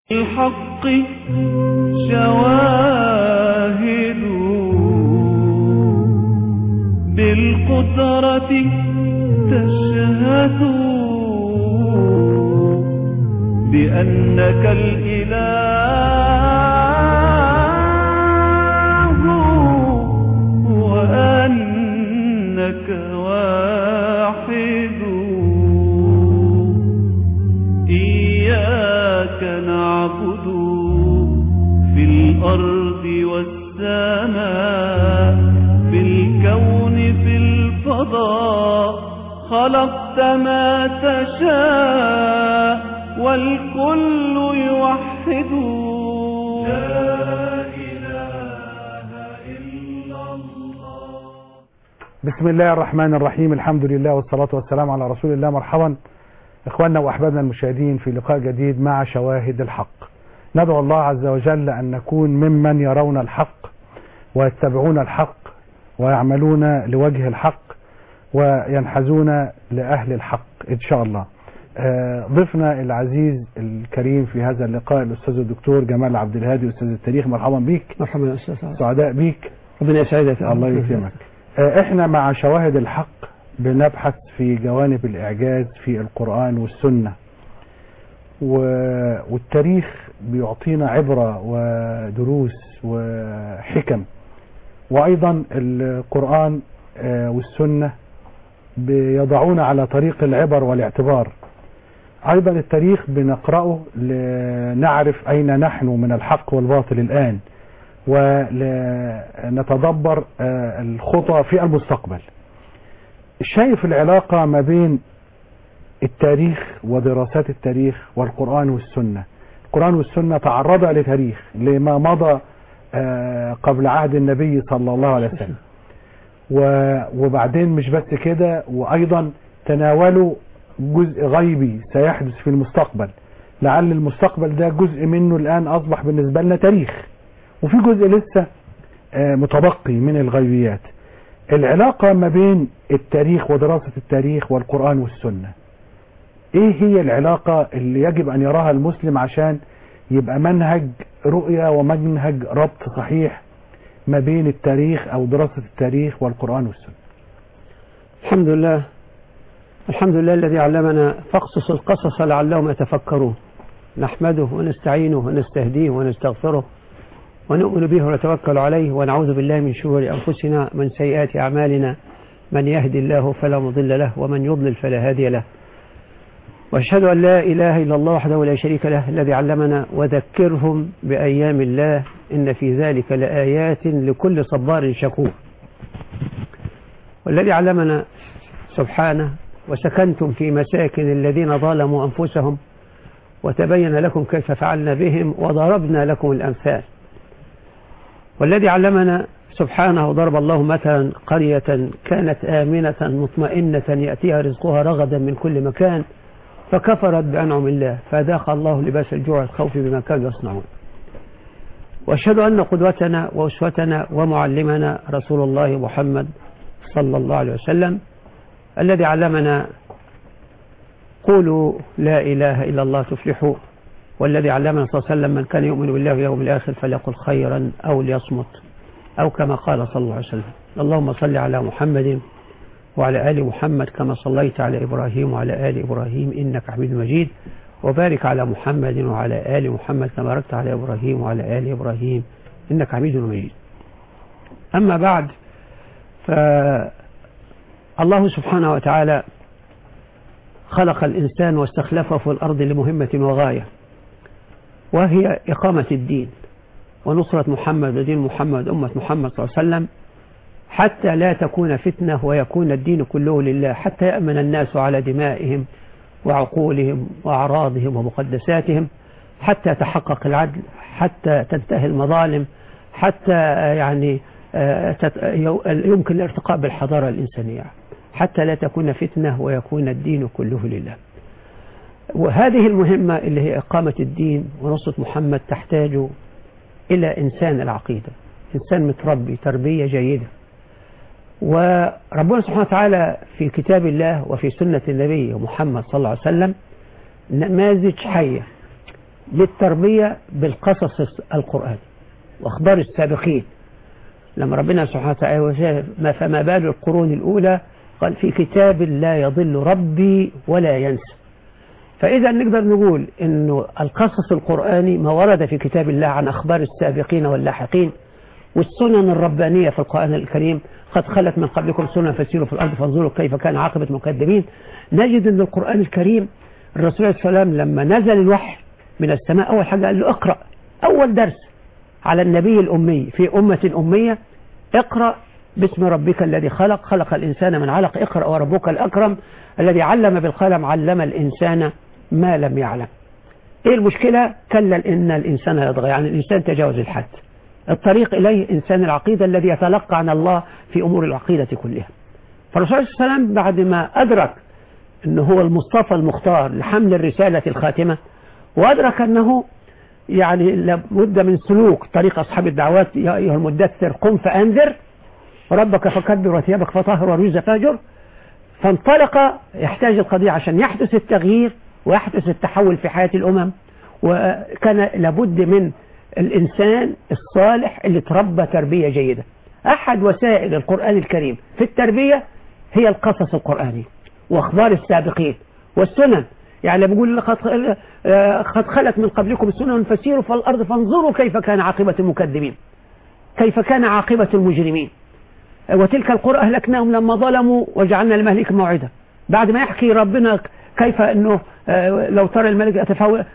الحق شواهد بالقدرة تشهد بأنك الإله وأنك واحد إياك نعبد في الأرض والسماء في الكون في الفضاء خلقت ما تشاء والكل يوحد لا إله إلا الله بسم الله الرحمن الرحيم الحمد لله والصلاة والسلام على رسول الله مرحبا إخواننا وأحبابنا المشاهدين في لقاء جديد مع شواهد الحق ندعو الله عز وجل أن نكون ممن يرون الحق ويتبعون الحق ويعملون لوجه الحق وينحزون لأهل الحق إن شاء الله آه، ضيفنا العزيز الكريم في هذا اللقاء الأستاذ الدكتور جمال عبد الهادي أستاذ التاريخ مرحبا بيك مرحبا يا استاذ سعد. سعداء بيك ربنا يسعدك يا الله رب. يكرمك آه، احنا مع شواهد الحق بنبحث في جوانب الإعجاز في القرآن والسنة و- والتاريخ بيعطينا عبرة ودروس وحكم وأيضا القرآن آه، والسنة بيضعونا على طريق العبر والاعتبار أيضا التاريخ بنقرأه لنعرف أين نحن من الحق والباطل الآن ونتدبر آه، الخطى في المستقبل شايف العلاقة ما بين التاريخ ودراسات التاريخ والقرآن والسنة القرآن والسنة تعرضا لتاريخ لما مضى آه، قبل عهد النبي صلى الله عليه وسلم و- وبعدين مش بس كده وأيضا تناولوا جزء غيبي سيحدث في المستقبل لعل المستقبل ده جزء منه الآن أصبح بالنسبة لنا تاريخ وفي جزء لسه آه، متبقي من الغيبيات العلاقة ما بين التاريخ ودراسة التاريخ والقرآن والسنة ايه هي العلاقة اللي يجب ان يراها المسلم عشان يبقى منهج رؤية ومنهج ربط صحيح ما بين التاريخ او دراسة التاريخ والقرآن والسنة الحمد لله الحمد لله الذي علمنا فاقصص القصص لعلهم يتفكرون نحمده ونستعينه ونستهديه ونستغفره ونؤمن به ونتوكل عليه ونعوذ بالله من شرور أنفسنا من سيئات أعمالنا من يهدي الله فلا مضل له ومن يضلل فلا هادي له وأشهد أن لا إله إلا الله وحده لا شريك له الذي علمنا وذكرهم بأيام الله إن في ذلك لآيات لكل صبار شكور والذي علمنا سبحانه وسكنتم في مساكن الذين ظلموا أنفسهم وتبين لكم كيف فعلنا بهم وضربنا لكم الأمثال والذي علمنا سبحانه ضرب الله مثلا قرية كانت آمنة مطمئنة يأتيها رزقها رغدا من كل مكان فكفرت بأنعم الله فذاق الله لباس الجوع والخوف بما كانوا يصنعون وأشهد أن قدوتنا وأسوتنا ومعلمنا رسول الله محمد صلى الله عليه وسلم الذي علمنا قولوا لا إله إلا الله تفلحوا والذي علمنا صلى الله عليه وسلم من كان يؤمن بالله واليوم الآخر فليقل خيرا أو ليصمت أو كما قال صلى الله عليه وسلم اللهم صل على محمد وعلى آل محمد كما صليت على إبراهيم وعلى آل إبراهيم إنك حميد مجيد وبارك على محمد وعلى آل محمد كما باركت على إبراهيم وعلى آل إبراهيم إنك حميد مجيد أما بعد فالله سبحانه وتعالى خلق الإنسان واستخلفه في الأرض لمهمة وغاية وهي إقامة الدين ونصرة محمد ودين محمد أمة محمد صلى الله عليه وسلم حتى لا تكون فتنة ويكون الدين كله لله حتى يأمن الناس على دمائهم وعقولهم وأعراضهم ومقدساتهم حتى يتحقق العدل حتى تنتهي المظالم حتى يعني آه، تت- يو- يمكن الارتقاء بالحضارة الإنسانية حتى لا تكون فتنة ويكون الدين كله لله وهذه المهمة اللي هي إقامة الدين ونصرة محمد تحتاج إلى إنسان العقيدة إنسان متربي تربية جيدة وربنا سبحانه وتعالى في كتاب الله وفي سنة النبي محمد صلى الله عليه وسلم نماذج حية للتربية بالقصص القرآني وأخبار السابقين لما ربنا سبحانه وتعالى ما فما بال القرون الأولى قال في كتاب لا يضل ربي ولا ينسى فإذا نقدر نقول أنه القصص القرآني ما ورد في كتاب الله عن أخبار السابقين واللاحقين والسنن الربانية في القرآن الكريم قد خلت من قبلكم سنن فسيروا في الأرض فانظروا كيف كان عاقبة المكذبين نجد أن القرآن الكريم الرسول عليه السلام لما نزل الوحي من السماء أول حاجة قال له اقرأ أول درس على النبي الأمي في أمة أمية اقرأ باسم ربك الذي خلق خلق الإنسان من علق اقرأ وربك الأكرم الذي علم بالقلم علم الإنسان ما لم يعلم ايه المشكلة كلا ان الانسان يطغى يعني الانسان تجاوز الحد الطريق اليه انسان العقيدة الذي يتلقى عن الله في امور العقيدة كلها فالرسول صلى الله عليه وسلم بعد ما ادرك انه هو المصطفى المختار لحمل الرسالة الخاتمة وادرك انه يعني لابد من سلوك طريق اصحاب الدعوات يا ايها المدثر قم فانذر ربك فكبر وثيابك فطهر ورجز فاجر فانطلق يحتاج القضية عشان يحدث التغيير ويحدث التحول في حياة الأمم وكان لابد من الإنسان الصالح اللي تربى تربية جيدة أحد وسائل القرآن الكريم في التربية هي القصص القرآني وأخبار السابقين والسنن يعني بيقول قد قد خلت من قبلكم سنن فسيروا في الأرض فانظروا كيف كان عاقبة المكذبين كيف كان عاقبة المجرمين وتلك القرى أهلكناهم لما ظلموا وجعلنا لمهلك موعدا بعد ما يحكي ربنا كيف أنه لو ترى الملك أتفاول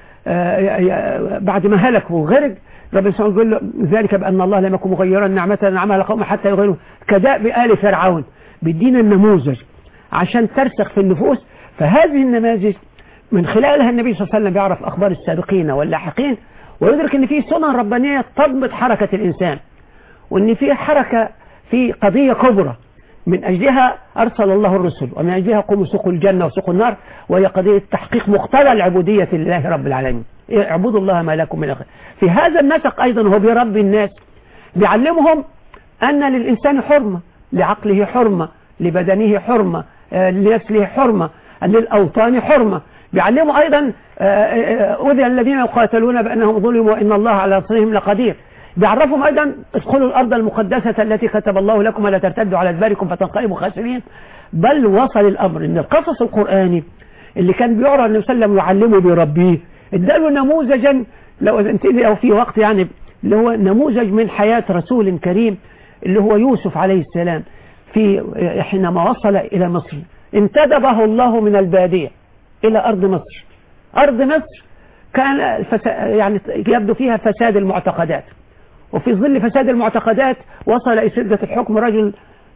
بعد ما هلك وغرق ربنا سبحانه يقول له ذلك بأن الله لم يكن مغيرا نعمة نعمها لقوم حتى يغيروا كداء بآل فرعون بيدينا النموذج عشان ترسخ في النفوس فهذه النماذج من خلالها النبي صلى الله عليه وسلم بيعرف أخبار السابقين واللاحقين ويدرك أن في سنن ربانية تضبط حركة الإنسان وأن في حركة في قضية كبرى من أجلها أرسل الله الرسل ومن أجلها قوموا سوقوا الجنة وسوقوا النار وهي قضية تحقيق مقتضى العبودية لله رب العالمين اعبدوا الله ما لكم من أخر في هذا النسق أيضا هو بيربي الناس بيعلمهم أن للإنسان حرمة لعقله حرمة لبدنه حرمة لنسله حرمة للأوطان حرمة بيعلموا أيضا أذن الذين يقاتلون بأنهم ظلموا وإن الله على نصرهم لقدير بيعرفهم أيضا ادخلوا الأرض المقدسة التي كتب الله لكم ولا ترتدوا على أدباركم فتنقلبوا خاسرين بل وصل الأمر أن القصص القرآني اللي كان بيقرأ النبي صلى الله عليه وسلم يعلمه بيربيه اداله نموذجا لو أو في وقت يعني اللي هو نموذج من حياة رسول كريم اللي هو يوسف عليه السلام في حينما وصل إلى مصر انتدبه الله من البادية إلى أرض مصر أرض مصر كان يعني يبدو فيها فساد المعتقدات وفي ظل فساد المعتقدات وصل إلى سدة الحكم رجل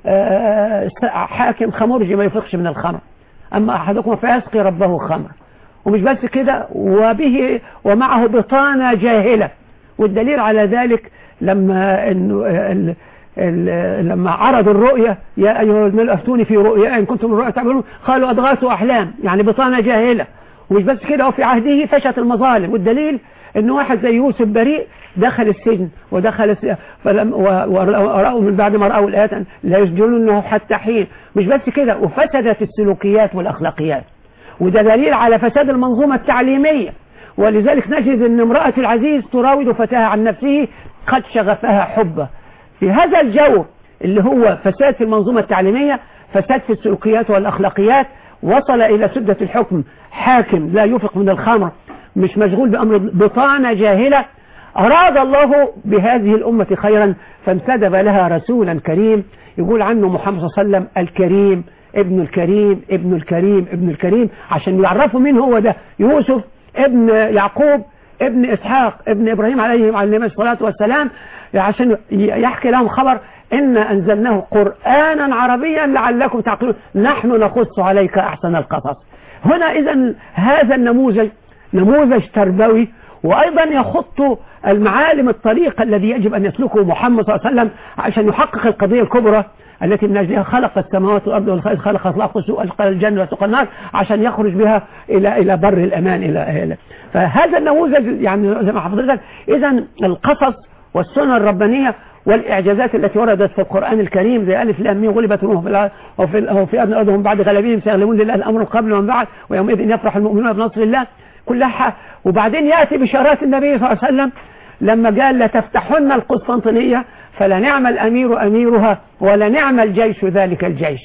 حاكم خمرجي ما يفقش من الخمر أما أحدكم فيسقي ربه خمر ومش بس كده وبه ومعه بطانة جاهلة والدليل على ذلك لما إنه ال ال لما عرض الرؤية يا أيها الملأ أفتوني في رؤيا إن كنتم الرؤيا تعملون قالوا أضغاث أحلام يعني بطانة جاهلة ومش بس كده وفي عهده فشت المظالم والدليل ان واحد زي يوسف بريء دخل السجن ودخل فلم ورأوا من بعد ما رأوا الآيات لا يسجنونه حتى حين مش بس كده وفسدت السلوكيات والأخلاقيات وده دليل على فساد المنظومة التعليمية ولذلك نجد ان امرأة العزيز تراود فتاها عن نفسه قد شغفها حبه في هذا الجو اللي هو فساد في المنظومة التعليمية فساد في السلوكيات والأخلاقيات وصل إلى سدة الحكم حاكم لا يفق من الخمر مش مشغول بأمر بطانة جاهلة أراد الله بهذه الأمة خيرا فانتدب لها رسولا كريم يقول عنه محمد صلى الله عليه وسلم الكريم ابن الكريم ابن الكريم ابن الكريم عشان يعرفوا مين هو ده يوسف ابن يعقوب ابن إسحاق ابن إبراهيم عليه عليه الصلاة والسلام عشان يحكي لهم خبر إن أنزلناه قرآنا عربيا لعلكم تعقلون نحن نقص عليك أحسن القصص هنا إذا هذا النموذج نموذج تربوي وأيضا يخط المعالم الطريق الذي يجب أن يسلكه محمد صلى الله عليه وسلم عشان يحقق القضية الكبرى التي من أجلها خلق السماوات والأرض والخلق خلق أخلاق وسوء الجنة وسوق النار عشان يخرج بها إلى إلى بر الأمان إلى, إلى فهذا النموذج يعني زي ما حضرتك إذا القصص والسنة الربانية والإعجازات التي وردت في القرآن الكريم زي ألف لام ميم غلبت روح في وفي وفي أرض الأرض هم بعد غلبهم سيغلبون لله الأمر قبل ومن بعد ويومئذ يفرح المؤمنون بنصر الله كلها وبعدين يأتي بشارات النبي صلى الله عليه وسلم لما قال لتفتحن القسطنطينية فلنعم الأمير أميرها ولنعم الجيش ذلك الجيش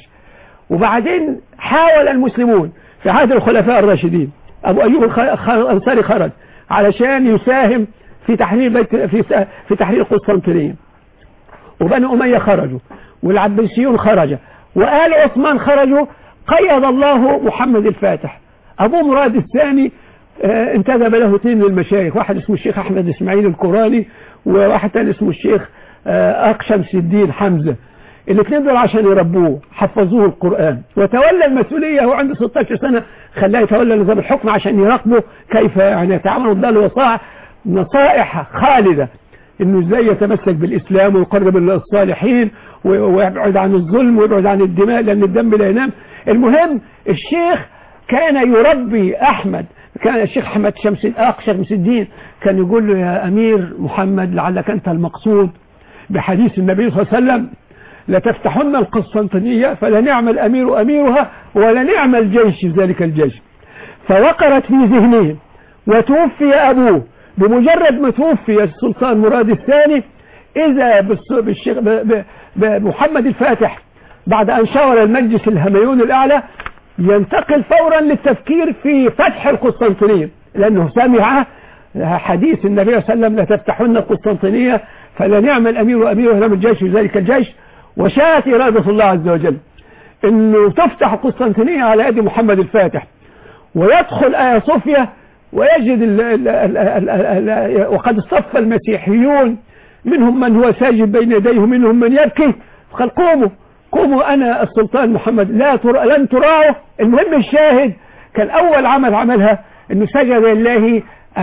وبعدين حاول المسلمون في عهد الخلفاء الراشدين أبو أيوب الأنصاري خرج علشان يساهم في تحرير بيت في في تحرير القسطنطينية وبني أمية خرجوا والعباسيون خرجوا وآل عثمان خرجوا قيد الله محمد الفاتح أبو مراد الثاني آه انتدب له اثنين من المشايخ واحد اسمه الشيخ أحمد إسماعيل الكوراني وواحد ثاني اسمه الشيخ آه أقشمس الدين حمزة الاثنين دول عشان يربوه حفظوه القرآن وتولى المسؤولية هو عنده 16 سنة خلاه يتولى نظام الحكم عشان يراقبه كيف يعني يتعامل ضد الوصاع نصائح خالدة انه ازاي يتمسك بالاسلام ويقرب الصالحين ويبعد عن الظلم ويبعد عن الدماء لان الدم لا ينام المهم الشيخ كان يربي احمد كان الشيخ احمد شمس الاخ شمس الدين كان يقول له يا امير محمد لعلك انت المقصود بحديث النبي صلى الله عليه وسلم لتفتحن القسطنطينية فلنعم الأمير أميرها ولنعم الجيش ذلك الجيش فوقرت في ذهنهم وتوفي أبوه بمجرد ما توفي السلطان مراد الثاني إذا بالشيخ بمحمد الفاتح بعد أن شاور المجلس الهميون الأعلى ينتقل فورا للتفكير في فتح القسطنطينية لأنه سمع حديث النبي صلى الله عليه وسلم لتفتحن القسطنطينية فلنعم الأمير أمير ونعم الجيش ذلك الجيش وشاءت إرادة الله عز وجل أنه تفتح القسطنطينية على يد محمد الفاتح ويدخل آيا صوفيا ويجد ال ال ال ال ال وقد اصطف المسيحيون منهم من هو ساجد بين يديه منهم من يبكي قال قوموا قوموا أنا السلطان محمد لا ترى لن تراعوا المهم الشاهد كان أول عمل عملها أنه سجد لله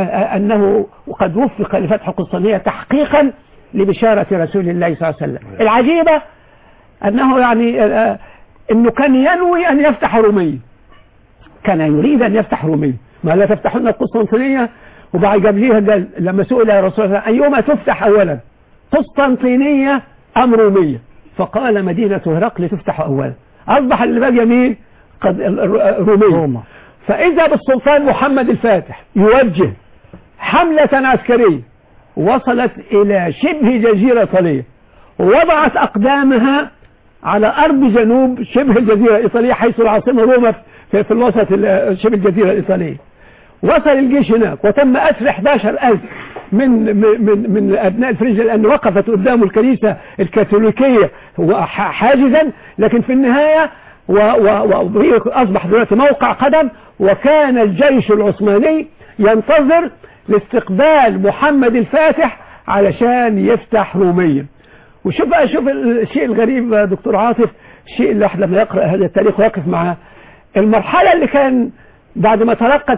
أنه وقد وفق لفتح القسطنطينية تحقيقا لبشارة رسول الله صلى الله عليه وسلم العجيبة أنه يعني أنه كان ينوي أن يفتح رومية كان يريد أن يفتح رومية ما لا تفتحون القسطنطينية وبعد قبليها قال لما سئل يا رسول الله أيما تفتح أولا قسطنطينية أم رومية فقال مدينة هرقل تفتح أولا أصبح اللي بقى مين قد رومية فإذا بالسلطان محمد الفاتح يوجه حملة عسكرية وصلت إلى شبه جزيرة طلية ووضعت أقدامها على أرض جنوب شبه الجزيرة الإيطالية حيث العاصمة روما في, في الوسط شبه الجزيرة الإيطالية وصل الجيش هناك وتم أسر 11000 من من من أبناء الفرنجة لأن وقفت قدامه الكنيسة الكاثوليكية حاجزا لكن في النهاية وهي أصبح دلوقتي موقع قدم وكان الجيش العثماني ينتظر لاستقبال محمد الفاتح علشان يفتح روميا وشوف بقى شوف الشيء الغريب دكتور عاطف الشيء اللي احنا لما يقرأ هذا التاريخ ويقف معاه المرحلة اللي كان بعد ما تلقت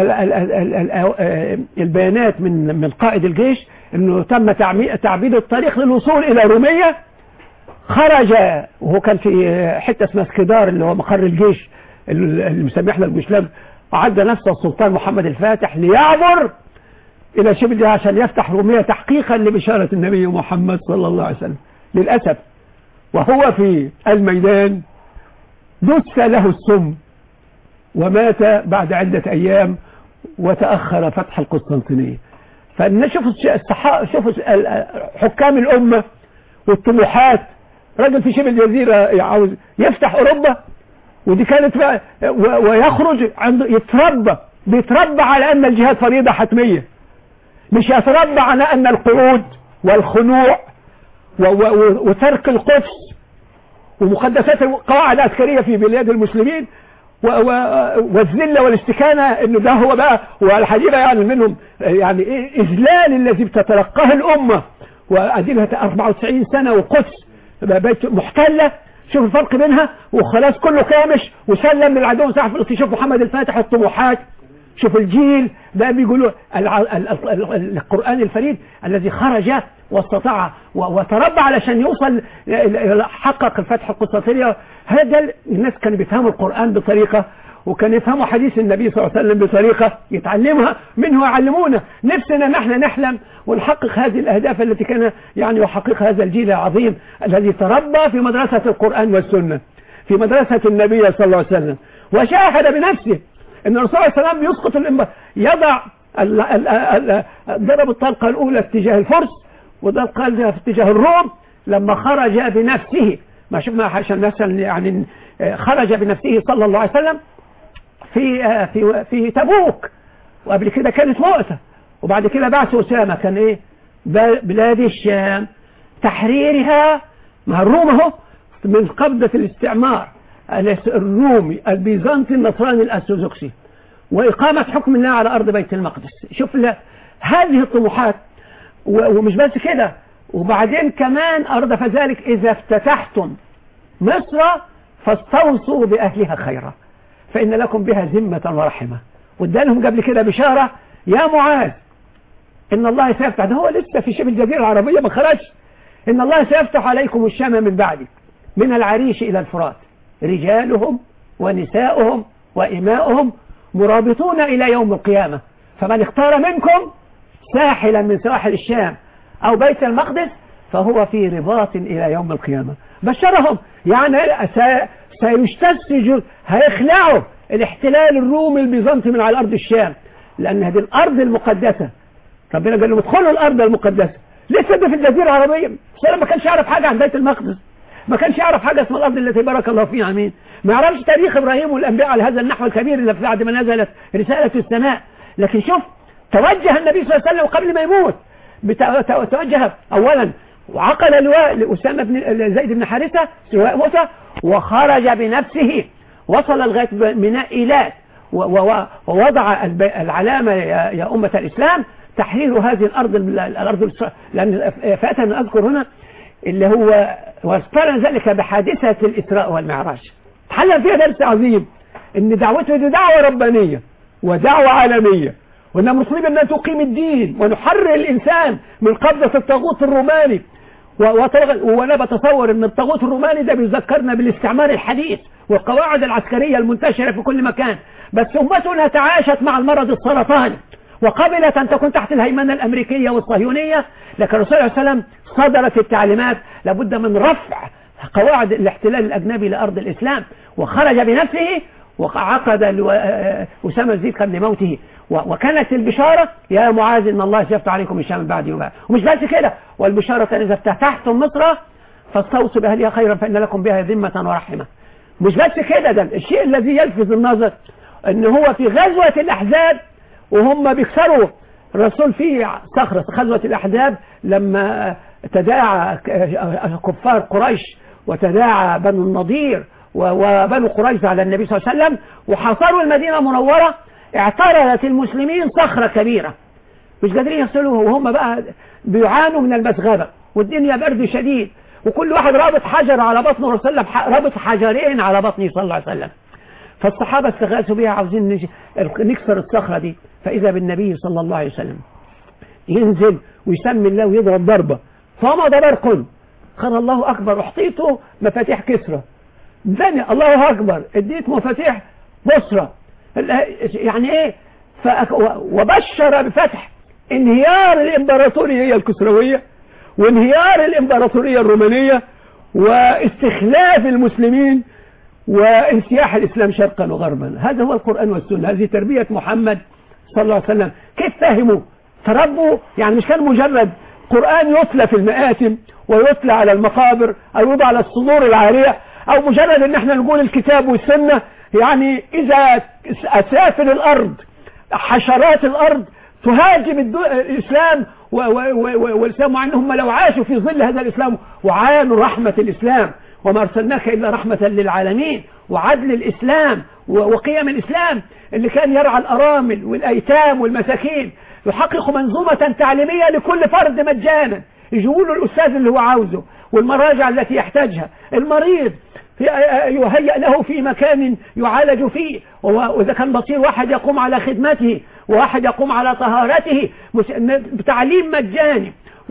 البيانات من من قائد الجيش انه تم تعبيد الطريق للوصول الى رومية خرج وهو كان في حتة اسمها اسكدار اللي هو مقر الجيش اللي مسمحنا الجيشلاب أعد نفسه السلطان محمد الفاتح ليعبر إلى شبه عشان يفتح رومية تحقيقا لبشارة النبي محمد صلى الله عليه وسلم للأسف وهو في الميدان دس له السم ومات بعد عدة أيام وتأخر فتح القسطنطينية فنشوف الصحا شوف حكام الأمة والطموحات راجل في شبه الجزيرة عاوز يفتح أوروبا ودي كانت بقى ويخرج عنده يتربى بيتربى على أن الجهاد فريضة حتمية مش يتربى على أن القعود والخنوع وترك القدس ومقدسات القواعد العسكرية في بلاد المسلمين والذلة والاستكانة انه ده هو بقى والحقيقة يعني منهم يعني ايه اذلال الذي بتتلقاه الامة واديلها 94 سنة وقدس بقت محتلة شوف الفرق بينها وخلاص كله كامش وسلم للعدو ساعة فلسطين شوف محمد الفاتح الطموحات شوف الجيل ده بيقولوا القرآن الفريد الذي خرج واستطاع وتربى علشان يوصل حقق الفتح القسطنطينية هذا الناس كانوا بيفهموا القرآن بطريقة وكان يفهموا حديث النبي صلى الله عليه وسلم بطريقة يتعلمها منه يعلمونا نفسنا نحن نحلم ونحقق هذه الأهداف التي كان يعني يحقق هذا الجيل العظيم الذي تربى في مدرسة القرآن والسنة في مدرسة النبي صلى الله عليه وسلم وشاهد بنفسه ان الرسول عليه السلام يسقط الإنب... يضع ال... ال... ال... ضرب الطلقة الأولى اتجاه الفرس وضرب في اتجاه الروم لما خرج بنفسه ما شفنا عشان مثلا يعني خرج بنفسه صلى الله عليه وسلم في في في تبوك وقبل كده كانت مؤتة وبعد كده بعث أسامة كان إيه بلاد الشام تحريرها مع الروم اهو من قبضة الاستعمار الرومي البيزنطي النصراني الأرثوذكسي وإقامة حكم الله على أرض بيت المقدس شوف له هذه الطموحات ومش بس كده وبعدين كمان أردف ذلك إذا افتتحتم مصر فاستوصوا بأهلها خيرا فإن لكم بها ذمة ورحمة وادالهم قبل كده بشارة يا معاذ إن الله سيفتح ده هو لسه في شبه الجزيرة العربية ما خرجش إن الله سيفتح عليكم الشام من بعدي من العريش إلى الفرات رجالهم ونساؤهم وإماؤهم مرابطون إلى يوم القيامة فمن اختار منكم ساحلا من سواحل الشام أو بيت المقدس فهو في رباط إلى يوم القيامة بشرهم يعني سيستسج هيخلعوا الاحتلال الرومي البيزنطي من على أرض الشام لأن هذه الأرض المقدسة ربنا قال لهم ادخلوا الأرض المقدسة لسه ده في الجزيرة العربية سلام ما كانش يعرف حاجة عن بيت المقدس ما كانش يعرف حاجة اسمها الأرض التي بارك الله فيها مين ما يعرفش تاريخ إبراهيم والأنبياء على هذا النحو الكبير اللي بعد ما نزلت رسالة السماء لكن شوف توجه النبي صلى الله عليه وسلم قبل ما يموت توجه أولا وعقل اللواء لأسامة بن زيد بن حارثة سواء موسى وخرج بنفسه وصل لغاية ميناء إيلات ووضع العلامة يا أمة الإسلام تحرير هذه الأرض الأرض لأن فأتنا أذكر هنا اللي هو واسترن ذلك بحادثة الإسراء والمعراج تحلل فيها درس عظيم ان دعوته دي دعوة ربانية ودعوة عالمية وان المسلمين ان تقيم الدين ونحرر الانسان من قبضة الطاغوت الروماني وانا بتصور ان الطاغوت الروماني ده بيذكرنا بالاستعمار الحديث والقواعد العسكرية المنتشرة في كل مكان بس امتنا تعاشت مع المرض السرطاني وقبلت أن تكون تحت الهيمنة الأمريكية والصهيونية لكن الرسول عليه السلام صدرت التعليمات لابد من رفع قواعد الاحتلال الأجنبي لأرض الإسلام وخرج بنفسه وعقد أسامة زيد قبل موته وكانت البشارة يا معاذ إن الله سيفتح عليكم الشام من بعد يوم ومش بس كده والبشارة إذا افتتحتم مصر فاستوصوا بأهلها خيرا فإن لكم بها ذمة ورحمة مش بس كده ده الشيء الذي يلفت النظر ان هو في غزوة الأحزاب وهم بيكسروا الرسول في صخرة غزوة الأحزاب لما تداعى كفار قريش وتداعى بنو النضير وبنو قريش على النبي صلى الله عليه وسلم وحاصروا المدينة المنورة اعترضت المسلمين صخرة كبيرة مش قادرين يصلوها وهم بقى بيعانوا من المسغبة والدنيا برد شديد وكل واحد رابط حجر على بطنه الرسول صلى الله عليه وسلم رابط حجرين على بطنه صلى الله عليه وسلم فالصحابة استغاثوا بها عاوزين نكسر الصخرة دي فإذا بالنبي صلى الله عليه وسلم ينزل ويسمي الله ويضرب ضربة فمضى برق قال الله أكبر أحطيته مفاتيح كسرى ثاني الله أكبر اديت مفاتيح بصرة يعني ايه وبشر بفتح انهيار الامبراطورية الكسروية وانهيار الامبراطورية الرومانية واستخلاف المسلمين وانسياح الإسلام شرقا وغربا هذا هو القرآن والسنة هذه تربية محمد صلى الله عليه وسلم كيف فهموا تربوا يعني مش كان مجرد قرآن يتلى في المآتم ويتلى على المقابر أو يوضع على الصدور العارية أو مجرد ان احنا نقول الكتاب والسنة يعني إذا أسافل الأرض حشرات الأرض تهاجم الإسلام والإسلام مع أنهم لو عاشوا في ظل هذا الإسلام وعانوا رحمة الإسلام وما أرسلناك إلا رحمة للعالمين وعدل الإسلام وقيم الإسلام اللي كان يرعى الأرامل والأيتام والمساكين يحقق منظومة تعليمية لكل فرد مجانا يجيبوا له الأستاذ اللي هو عاوزه والمراجع التي يحتاجها المريض يهيأ له في مكان يعالج فيه وإذا كان بصير واحد يقوم على خدمته وواحد يقوم على طهارته بتعليم مجاني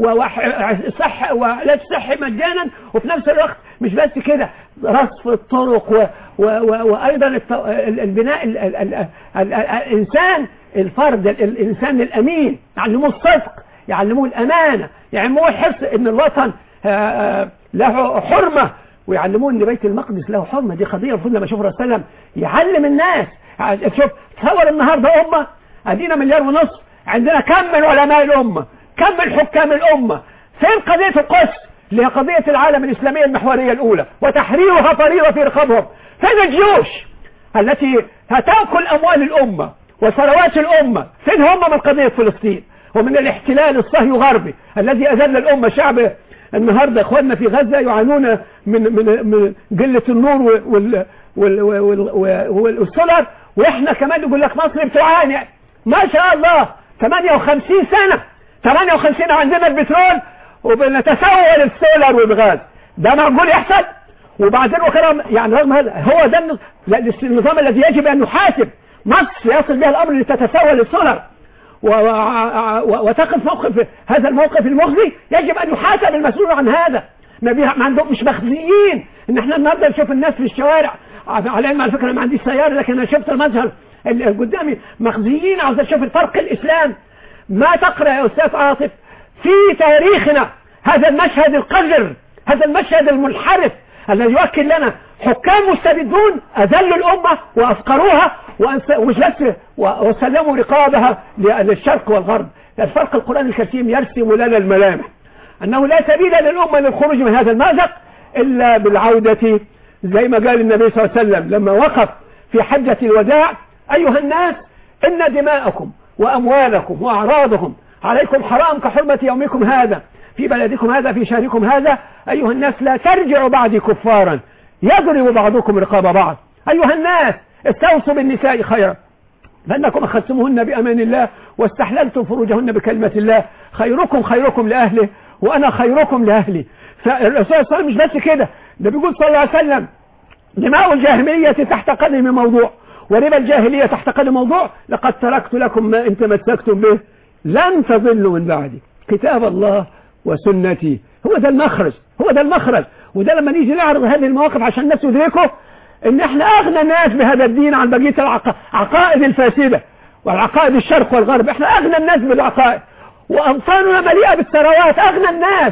وصح وعلاج صحي مجانا وفي نفس الوقت مش بس كده رصف الطرق و و و وأيضا البناء ال ال ال ال الإنسان الفرد الإنسان الأمين يعلموه الصدق يعلموه الأمانة يعلموه يحس إن الوطن له حرمة ويعلموه ان بيت المقدس له حرمة دي قضية المفروض لما اشوف الرسول صلى الله عليه وسلم يعلم الناس شوف تصور النهارده امه ادينا مليار ونصف عندنا كم من علماء الامه كم من حكام الامه فين قضيه القدس اللي هي قضيه العالم الاسلاميه المحوريه الاولى وتحريرها فريضه في رقابهم فين الجيوش التي هتاكل اموال الامه وثروات الامه فين هم من قضيه فلسطين ومن الاحتلال الصهيوني الغربي الذي اذل الامه شعب النهارده اخواننا في غزه يعانون من من من قله النور وال وال وال وال والسولر واحنا كمان يقول لك مصر بتعاني ما شاء الله 58 سنه 58 عندنا البترول وبنتسول السولر والغاز ده معقول يحصل وبعدين وكلام يعني رغم هذا هو ده النظ- لا، النظام الذي يجب ان يحاسب مصر يصل بها الامر لتتسول السولر و- و- و- وتقف موقف هذا الموقف المخزي يجب ان يحاسب المسؤول عن هذا ما, بيها ما عندهم مش مخزيين ان احنا النهارده نشوف الناس في الشوارع على العلم على فكره أنا ما عنديش سياره لكن انا شفت المظهر اللي قدامي مخزيين عاوز اشوف الفرق الاسلام ما تقرا يا استاذ عاطف في تاريخنا هذا المشهد القذر هذا المشهد المنحرف الذي يؤكد لنا حكام مستبدون اذلوا الامه وافقروها وأنس- ومش بس و- وسلموا رقابها للشرق والغرب الفرق القران الكريم يرسم لنا الملامح انه لا سبيل للامه للخروج من هذا المازق الا بالعوده زي ما قال النبي صلى الله عليه وسلم لما وقف في حجه الوداع ايها الناس ان دماءكم واموالكم واعراضكم عليكم حرام كحرمه يومكم هذا في بلدكم هذا في شهركم هذا ايها الناس لا ترجعوا بعدي كفارا يضرب بعضكم رقاب بعض ايها الناس استوصوا بالنساء خيرا فانكم اخذتموهن بامان الله واستحللتم فروجهن بكلمه الله خيركم خيركم لاهله وانا خيركم لاهلي فالرسول صلى الله عليه وسلم مش بس كده ده بيقول صلى الله عليه وسلم دماء الجاهلية تحت قدم موضوع وربا الجاهلية تحت قدم موضوع لقد تركت لكم ما إن تمسكتم به لن تضلوا من بعدي كتاب الله وسنتي هو ده المخرج هو ده المخرج وده لما نيجي نعرض هذه المواقف عشان الناس يدركوا ان احنا اغنى الناس بهذا الدين عن بقية العقائد الفاسدة والعقائد الشرق والغرب احنا اغنى الناس بالعقائد وامصارنا مليئة بالثروات اغنى الناس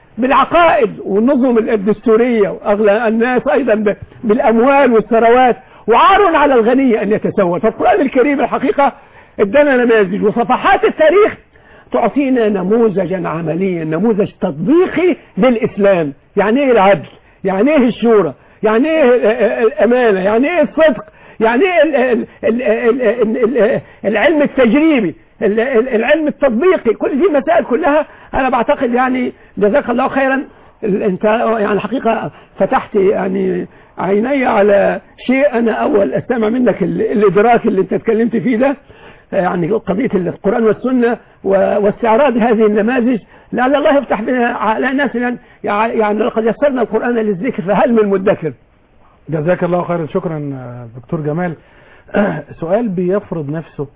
بالعقائد والنظم الدستورية وأغلى الناس أيضا ب- بالأموال والثروات وعار على الغني أن يتسول فالقرآن الكريم الحقيقة ادانا نماذج وصفحات التاريخ تعطينا نموذجا عمليا نموذج تطبيقي للإسلام يعني إيه العدل يعني إيه الشورى يعني إيه ال- ال- الأمانة يعني إيه الصدق يعني إيه ال- ال- ال- ال- ال- ال- العلم التجريبي ال- ال- العلم التطبيقي كل دي مسائل كلها انا بعتقد يعني جزاك الله خيرا ال- انت يعني حقيقة فتحت يعني عيني على شيء انا اول استمع منك ال- الادراك اللي انت اتكلمت فيه ده يعني قضية القرآن والسنة و- واستعراض هذه النماذج لعل الله يفتح بنا على ناس يعني يعني لقد يسرنا القرآن للذكر فهل من مدكر جزاك الله خيرا شكرا آه، دكتور جمال سؤال بيفرض نفسه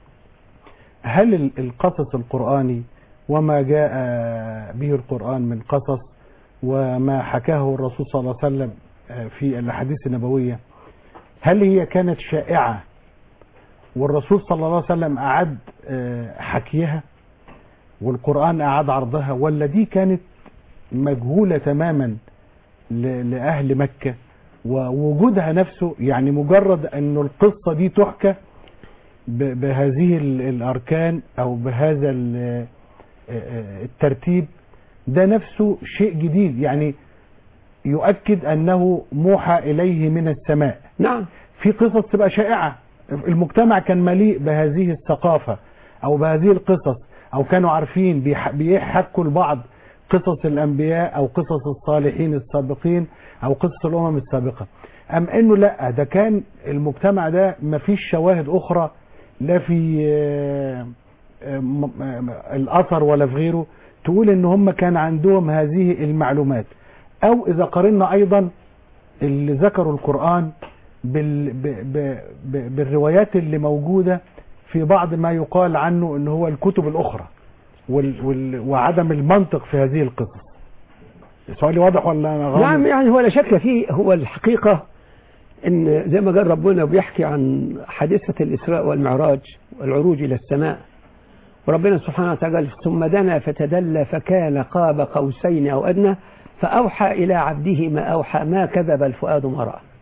هل ال- القصص القرآني وما جاء به القرآن من قصص وما حكاه الرسول صلى الله عليه وسلم آه، في الأحاديث النبوية هل هي كانت شائعة والرسول صلى الله عليه وسلم أعد آه، حكيها والقرآن أعاد عرضها ولا دي كانت مجهولة تماما ل- لأهل مكة ووجودها نفسه يعني مجرد أن القصة دي تحكى ب- بهذه ال- الأركان أو بهذا ال- آه، الترتيب ده نفسه شيء جديد يعني يؤكد أنه موحى إليه من السماء نعم في قصص تبقى شائعة المجتمع كان مليء بهذه الثقافة أو بهذه القصص أو كانوا عارفين بيح- بيحكوا لبعض قصص الأنبياء أو قصص الصالحين السابقين أو قصص الأمم السابقة أم أنه لا ده كان المجتمع ده مفيش شواهد أخرى لا في آه، آه، م- م- الأثر ولا في غيره تقول ان هم كان عندهم هذه المعلومات او اذا قارنا ايضا اللي ذكروا القرآن بال ب ب ب بالروايات اللي موجودة في بعض ما يقال عنه ان هو الكتب الاخرى وال وال وعدم المنطق في هذه القصص سؤالي واضح ولا انا غلط نعم يعني هو لا شك فيه هو الحقيقة ان زي ما قال ربنا بيحكي عن حادثة الإسراء والمعراج والعروج إلى السماء وربنا سبحانه وتعالى قال ثم دنا فتدلى فكان قاب قوسين أو أدنى فأوحى إلى عبده ما أوحى ما كذب الفؤاد ما رأى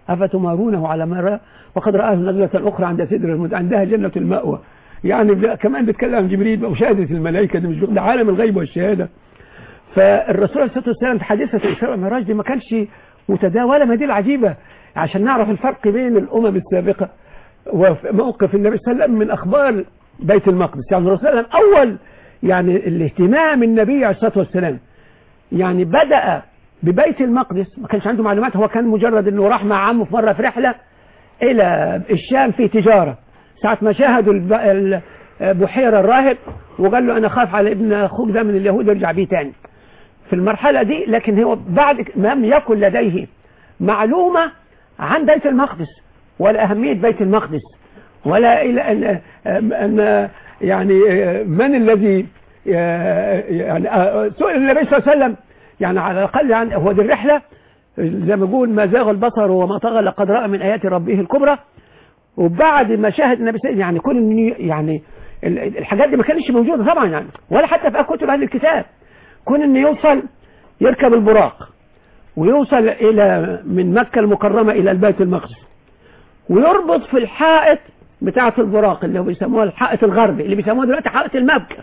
أفتمارونه على ما رأى وقد رآه نزلة أخرى عند سدر المد عندها جنة المأوى يعني ب- كمان بيتكلم عن جبريل ومشاهدة الملائكة دي مش ده عالم الغيب والشهادة فالرسول عليه الصلاة والسلام في حادثة الإسراء والمعراج دي ما كانش متداولة ما دي العجيبة عشان نعرف الفرق بين الأمم السابقة وموقف النبي صلى الله عليه وسلم من أخبار بيت المقدس يعني الرسول صلى الله عليه وسلم أول يعني الاهتمام النبي عليه الصلاة والسلام يعني بدأ ببيت المقدس ما كانش عنده معلومات هو كان مجرد انه راح مع عمه في مرة في رحلة الى الشام في تجارة ساعة ما شاهدوا الب- ال- بحيرة الراهب وقال له انا خاف على ابن اخوك ده من اليهود يرجع بيه تاني في المرحلة دي لكن هو بعد لم يكن لديه معلومة عن بيت المقدس ولا أهمية بيت المقدس ولا إلى أن, أن يعني من الذي يعني سئل النبي صلى الله عليه وسلم يعني على الأقل عن هو دي الرحلة زي ما يقول ما زاغ البصر وما طغى لقد رأى من آيات ربه الكبرى وبعد ما شاهد النبي صلى الله عليه وسلم يعني كون إن يعني ال- الحاجات دي ما كانتش موجودة طبعا يعني ولا حتى في كتب أهل الكتاب كون إنه يوصل يركب البراق ويوصل إلى من مكة المكرمة إلى البيت المقدس ويربط في الحائط بتاعة البراق اللي هو بيسموها الحائط الغربي اللي بيسموها دلوقتي حائط المبكى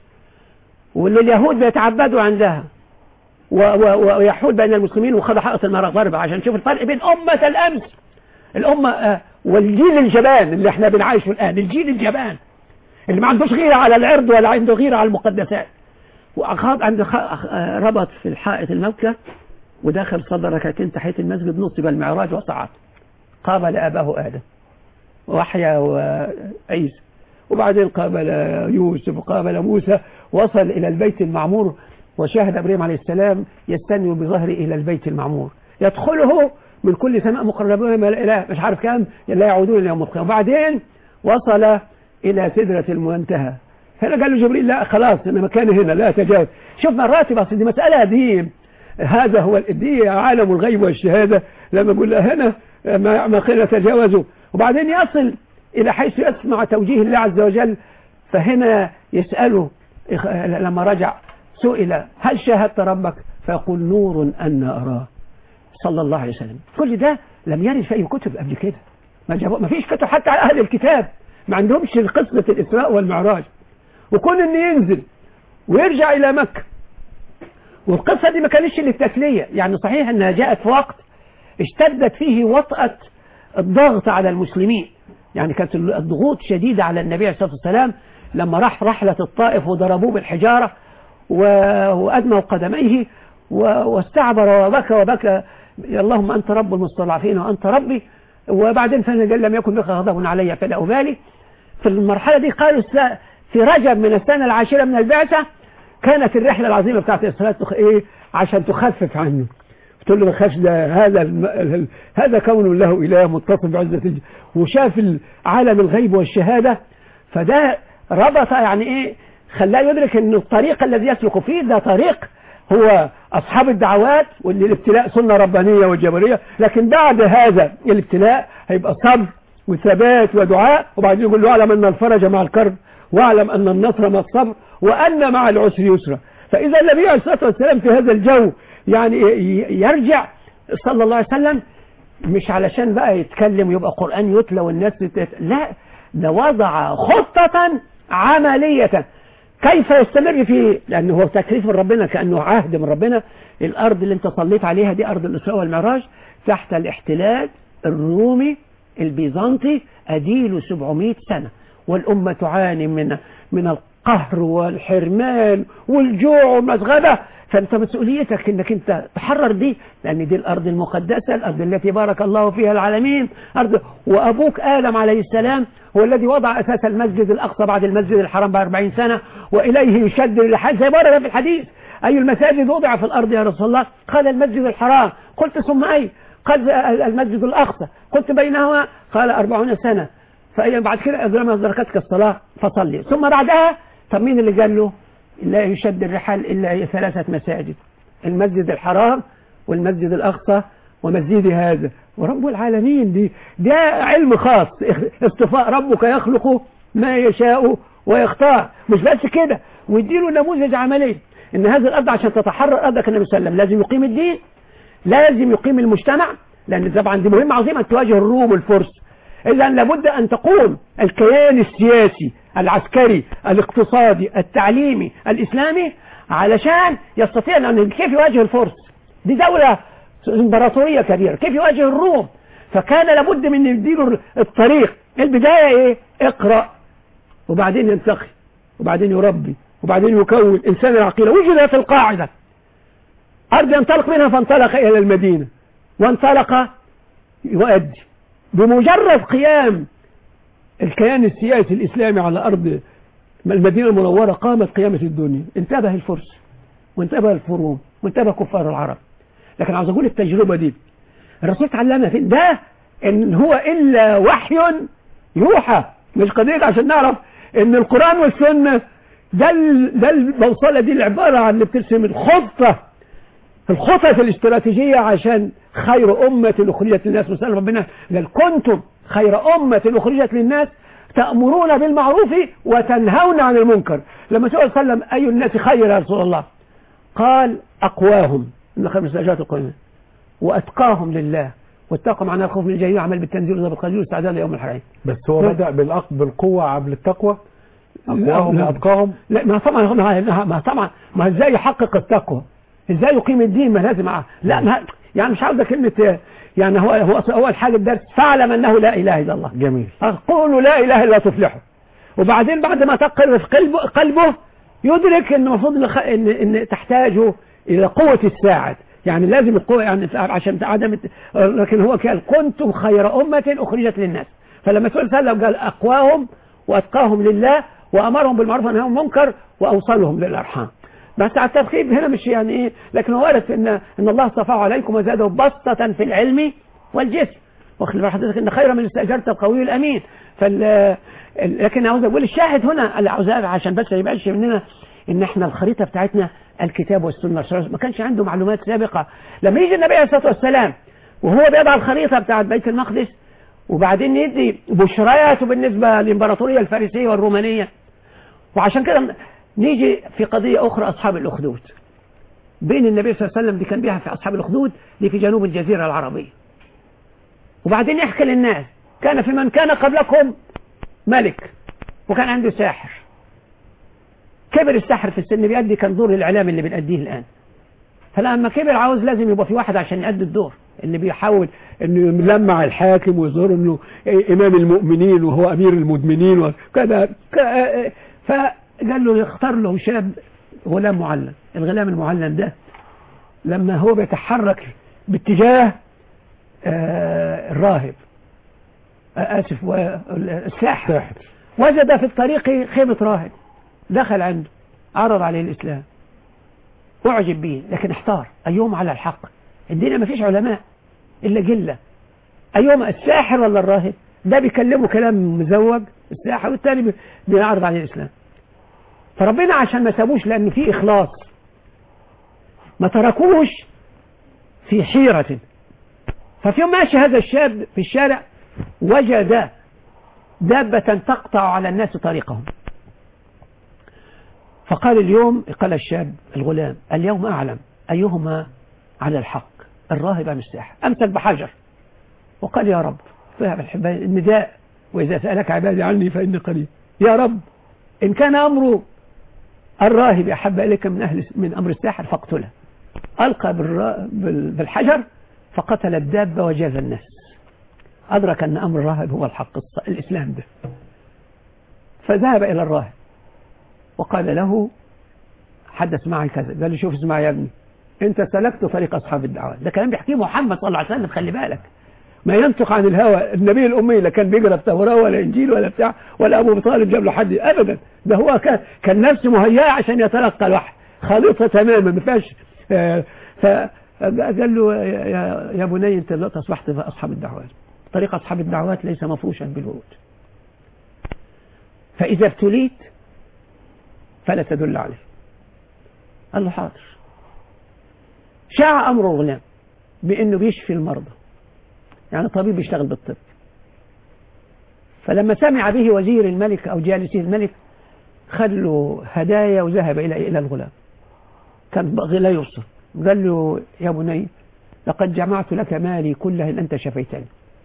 واللي اليهود بيتعبدوا عندها و- و- ويحول بين المسلمين وخذ حائط المغرب عشان نشوف الفرق بين أمة الأمس الأمة آه، والجيل الجبان اللي احنا بنعيشه الآن الجيل الجبان اللي ما عندوش غيرة على العرض ولا عنده غيرة على المقدسات وأخذ عند خ- آه، ربط في الحائط المبكى ودخل صلى ركعتين تحية المسجد نصب المعراج وصعد قابل أباه آدم وحيا وعيسى وبعدين قابل يوسف وقابل موسى وصل إلى البيت المعمور وشاهد إبراهيم عليه السلام يستني بظهره إلى البيت المعمور يدخله من كل سماء مقربون من الإله مش عارف كام لا يعودون إلى يوم القيامة وبعدين وصل إلى سدرة المنتهى هنا قال له جبريل لا خلاص أنا مكاني هنا لا تجاوز شوف مراتب أصل دي مسألة دي هذا هو دي عالم الغيب والشهادة لما يقول له هنا ما ما قيل تجاوزوا وبعدين يصل إلى حيث يسمع توجيه الله عز وجل فهنا يسأله إخ- لما رجع سئل هل شاهدت ربك فيقول نور أن أراه صلى الله عليه وسلم كل ده لم يرد في أي كتب قبل كده ما, جابوا ما فيش كتب حتى على أهل الكتاب ما عندهمش قصة الإسراء والمعراج وكون أن ينزل ويرجع إلى مكة والقصة دي ما كانتش للتسلية يعني صحيح أنها جاءت في وقت اشتدت فيه وطأة الضغط على المسلمين يعني كانت الضغوط شديدة على النبي عليه الصلاة والسلام لما راح رحلة الطائف وضربوه بالحجارة و- وأدموا قدميه و- واستعبر وبكى وبكى اللهم أنت رب المستضعفين وأنت ربي وبعدين فإن قال لم يكن بك غضب علي فلا أبالي في المرحلة دي قالوا الس- في رجب من السنة العاشرة من البعثة كانت الرحلة العظيمة بتاعت الإسراء تخ- إيه عشان تخفف عنه تقول له ما تخافش ده هذا الم... ال- هذا كون له إله متصف بعزة الج- وشاف عالم الغيب والشهادة فده ربط يعني إيه خلاه يدرك أن الطريق الذي يسلك فيه ده طريق هو أصحاب الدعوات واللي الابتلاء سنة ربانية وجبرية لكن بعد هذا الابتلاء هيبقى صبر وثبات ودعاء وبعدين يقول له اعلم أن الفرج مع الكرب واعلم أن النصر مع الصبر وأن مع العسر يسرا فإذا النبي عليه الصلاة والسلام في هذا الجو يعني ي- يرجع صلى الله عليه وسلم مش علشان بقى يتكلم ويبقى قرآن يتلى والناس تت... لا ده وضع خطة عملية كيف يستمر في لأنه هو تكليف من ربنا كأنه عهد من ربنا الأرض اللي انت صليت عليها دي أرض الإسراء والمعراج تحت الاحتلال الرومي البيزنطي أديل 700 سنة والأمة تعاني من من القهر والحرمان والجوع والمسغبة فأنت مسؤوليتك أنك أنت تحرر دي لأن دي الأرض المقدسة الأرض التي بارك الله فيها العالمين أرض وأبوك آدم عليه السلام هو الذي وضع أساس المسجد الأقصى بعد المسجد الحرام بأربعين سنة وإليه يشد الرحال زي ما ورد في الحديث أي المساجد وضع في الأرض يا رسول الله قال المسجد الحرام قلت ثم أي قال المسجد الأقصى قلت بينهما قال أربعون سنة فأي بعد كده أدرم أدركتك الصلاة فصلي ثم بعدها طب مين اللي قال له لا يشد الرحال إلا ثلاثة مساجد المسجد الحرام والمسجد الأقصى ومسجد هذا ورب العالمين دي ده علم خاص اصطفاء ربك يخلق ما يشاء ويختار مش بس كده ويديله نموذج عملي ان هذه الارض عشان تتحرر ارضك النبي صلى الله عليه وسلم لازم يقيم الدين لازم يقيم المجتمع لأن طبعا دي مهمة عظيمة تواجه الروم والفرس إذا لابد أن تقوم الكيان السياسي العسكري الاقتصادي التعليمي الإسلامي علشان يستطيع أن كيف يواجه الفرس دي دولة امبراطورية كبيرة كيف يواجه الروم فكان لابد من يديله الطريق البداية ايه اقرأ وبعدين ينتقي وبعدين يربي وبعدين يكون إنسان العقيدة وجد في القاعدة أرض ينطلق منها فانطلق إلى المدينة وانطلق يؤدي بمجرد قيام الكيان السياسي الإسلامي على أرض المدينة المنورة قامت قيامة الدنيا انتبه الفرس وانتبه الفروم وانتبه كفار العرب لكن عاوز أقول التجربة دي الرسول تعلمنا فين ده إن هو إلا وحي يوحى مش قضية عشان نعرف إن القرآن والسنة ده ال- ده الموصلة دي العبارة عن اللي بترسم الخطة الخطط الاستراتيجية عشان خير أمة أخرجت للناس مثلا ربنا قال كنتم خير أمة أخرجت للناس تأمرون بالمعروف وتنهون عن المنكر لما سئل صلى الله عليه وسلم أي الناس خير يا رسول الله قال أقواهم إن خير مساجات القرآن وأتقاهم لله واتقوا معناه الخوف من الجحيم عمل بالتنزيل وضبط القليل واستعداد ليوم الحريم بس هو نعم. بدأ بالأق... بالقوة قبل التقوى لا، أقواهم لا. وأتقاهم لا ما طبعا ما, ما طبعا ما ازاي يحقق التقوى ازاي يقيم الدين ما لازم ع- لا ما يعني مش عاوزه كلمه يعني هو هو أصل اول حاجه الدرس فاعلم انه لا اله الا الله جميل قولوا لا اله الا تفلحوا وبعدين بعد ما تقر في قلبه, قلبه يدرك ان المفروض إن, خ- ان ان تحتاجه الى قوه الساعد يعني لازم القوه يعني عشان عدم الت- لكن هو قال كنتم خير امه اخرجت للناس فلما سئل صلى الله عليه وسلم قال اقواهم واتقاهم لله وامرهم بالمعروف ونهاهم عن المنكر واوصلهم للارحام بس على الترخيب هنا مش يعني ايه لكن هو ورد في ان ان الله اصطفاه عليكم وزاده بسطه في العلم والجسم واخد بال حضرتك ان خير من استاجرت القوي الامين فال ال- لكن عاوز اقول الشاهد هنا اللي عاوز أقول عشان بس ما يبقاش مننا ان احنا الخريطه بتاعتنا الكتاب والسنه والرسول ما كانش عنده معلومات سابقه لما يجي النبي عليه الصلاه والسلام وهو بيضع الخريطه بتاعت بيت المقدس وبعدين يدي بشرياته بالنسبه للامبراطوريه الفارسيه والرومانيه وعشان كده نيجي في قضيه اخرى اصحاب الاخدود بين النبي صلى الله عليه وسلم دي كان بيها في اصحاب الاخدود دي في جنوب الجزيره العربيه وبعدين يحكي للناس كان في من كان قبلكم ملك وكان عنده ساحر كبر الساحر في السن بيأدي كان دور الإعلام اللي بنأديه الآن فلما كبر عاوز لازم يبقى في واحد عشان يأدي الدور اللي بيحاول انه يلمع الحاكم ويظهر انه امام المؤمنين وهو امير المدمنين وكذا ك- فقال له يختار له شاب غلام معلم الغلام المعلم ده لما هو بيتحرك باتجاه آه، الراهب آه، اسف و- الساحر ساحر وجد في الطريق خيمة راهب دخل عنده عرض عليه الإسلام أعجب به لكن احتار أيهم على الحق الدنيا ما فيش علماء إلا جلة أيهم الساحر ولا الراهب ده بيكلمه كلام مزوج الساحر والتاني بي- بيعرض عليه الإسلام فربنا عشان ما سابوش لأن في إخلاص ما تركوش في حيرة ففي يوم ماشي هذا الشاب في الشارع وجد دابة تقطع على الناس طريقهم فقال اليوم قال الشاب الغلام اليوم أعلم أيهما على الحق الراهب أم الساحر أمسك بحجر وقال يا رب فهم الحبايب النداء وإذا سألك عبادي عني فإني قريب يا رب إن كان أمر الراهب أحب إليك من أهل من أمر الساحر فاقتله ألقى بالرا- بال- بالحجر فقتل الدابة وجاز الناس أدرك أن أمر الراهب هو الحق الص- الإسلام ده فذهب إلى الراهب وقال له حدث معي كذا قال له شوف اسمع يا ابني انت سلكت طريق اصحاب الدعوات ده كلام بيحكيه محمد صلى الله عليه وسلم خلي بالك ما ينطق عن الهوى النبي الامي لا كان بيقرا التوراه ولا انجيل ولا بتاع ولا ابو طالب جاب له حد ابدا ده هو كان كان نفسه مهيئه عشان يتلقى الوحي خالصه تماما ما فيهاش آه، فقال له يا- يا يا بني انت دلوقتي اصبحت في اصحاب الدعوات طريق اصحاب الدعوات ليس مفروشا بالورود فاذا ابتليت فلا تدل عليه قال له حاضر شاع أمر الغلام بأنه بيشفي المرضى يعني طبيب بيشتغل بالطب فلما سمع به وزير الملك أو جالسي الملك خد له هدايا وذهب إلى إلى الغلام كان بغي لا يبصر قال له يا بني لقد جمعت لك مالي كله إن أنت شفيتني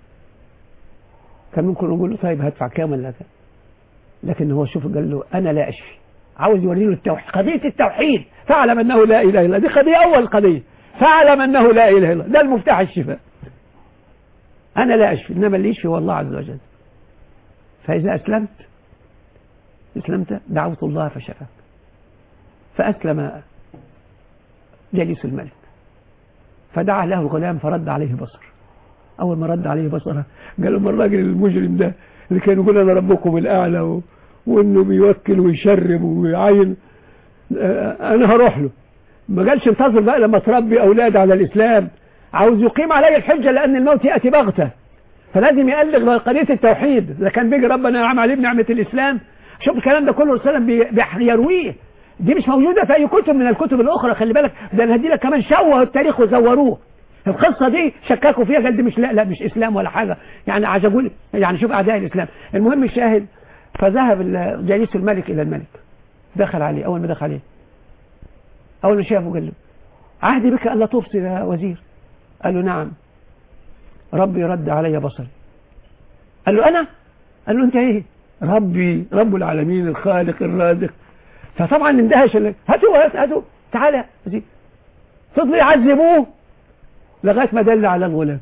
كان ممكن نقول له طيب هدفع كام ولا كام لكن هو شوف قال له أنا لا أشفي عاوز يوري له التوحيد قضية التوحيد فاعلم أنه لا إله إلا الله دي قضية أول قضية فاعلم أنه لا إله إلا الله ده المفتاح الشفاء أنا لا أشفي إنما اللي يشفي هو الله عز وجل فإذا أسلمت أسلمت دعوت الله فشفاك فأسلم جليس الملك فدعا له الغلام فرد عليه بصر أول ما رد عليه بصره قال له الراجل المجرم ده اللي كان يقول أنا ربكم الأعلى و... وإنه بيوكل ويشرب ويعين آه، أنا هروح له ما قالش انتظر بقى لما تربي أولاد على الإسلام عاوز يقيم علي الحجة لأن الموت يأتي بغتة فلازم يألغ قضية التوحيد إذا كان بيجي ربنا نعم عليه بنعمة الإسلام شوف الكلام ده كله رسالة بيرويه دي مش موجودة في أي كتب من الكتب الأخرى خلي بالك ده أنا هدي لك كمان شوهوا التاريخ وزوروه القصة دي شككوا فيها قال دي مش لا لا مش إسلام ولا حاجة يعني عايز أقول يعني شوف أعداء الإسلام المهم الشاهد فذهب ال- جليس الملك إلى الملك دخل عليه أول ما دخل عليه أول ما شافه قال له عهدي بك ألا تبصر يا وزير قال له نعم ربي رد علي بصري قال له أنا قال له أنت إيه ربي رب العالمين الخالق الرازق فطبعا اندهش ال- هاتوا هاتوا هاتوا تعالى يا وزير فضلوا يعذبوه لغاية ما دل على الغلام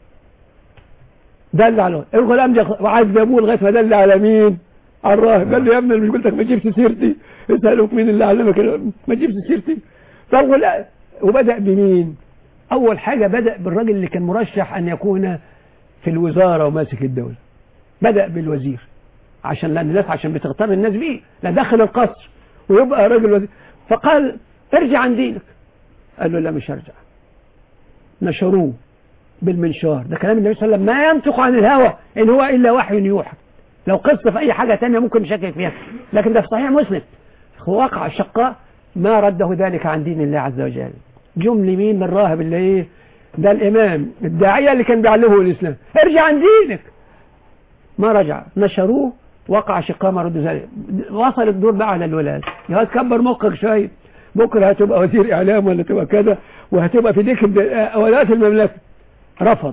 دل على الغلام ده وعذبوه لغاية ما دل على مين على الراهب قال له يا ابني أنا مش قلت لك ما تجيبش سيرتي اسألوك مين اللي علمك ال- ما تجيبش سيرتي فالغلام وبدأ بمين أول حاجة بدأ بالراجل اللي كان مرشح أن يكون في الوزارة وماسك الدولة بدأ بالوزير عشان لأن الناس عشان بتغتر الناس بيه لا دخل القصر ويبقى راجل وزير فقال ارجع عن دينك قال له لا مش هرجع نشروه بالمنشار ده كلام النبي صلى الله عليه وسلم ما ينطق عن الهوى إن هو إلا وحي يوحى لو قصة في أي حاجة تانية ممكن نشكك فيها لكن ده في صحيح مسلم وقع الشقاء ما رده ذلك عن دين الله عز وجل جم لمين من الراهب اللي ايه ده الإمام الداعية اللي كان بيعلمه الإسلام ارجع عن دينك ما رجع نشروه وقع شقاء ما رد ذلك وصل الدور بقى على الولاد يا واد كبر مخك شوية بكرة هتبقى وزير إعلام ولا تبقى كذا وهتبقى في ديك أولاد المملكة رفض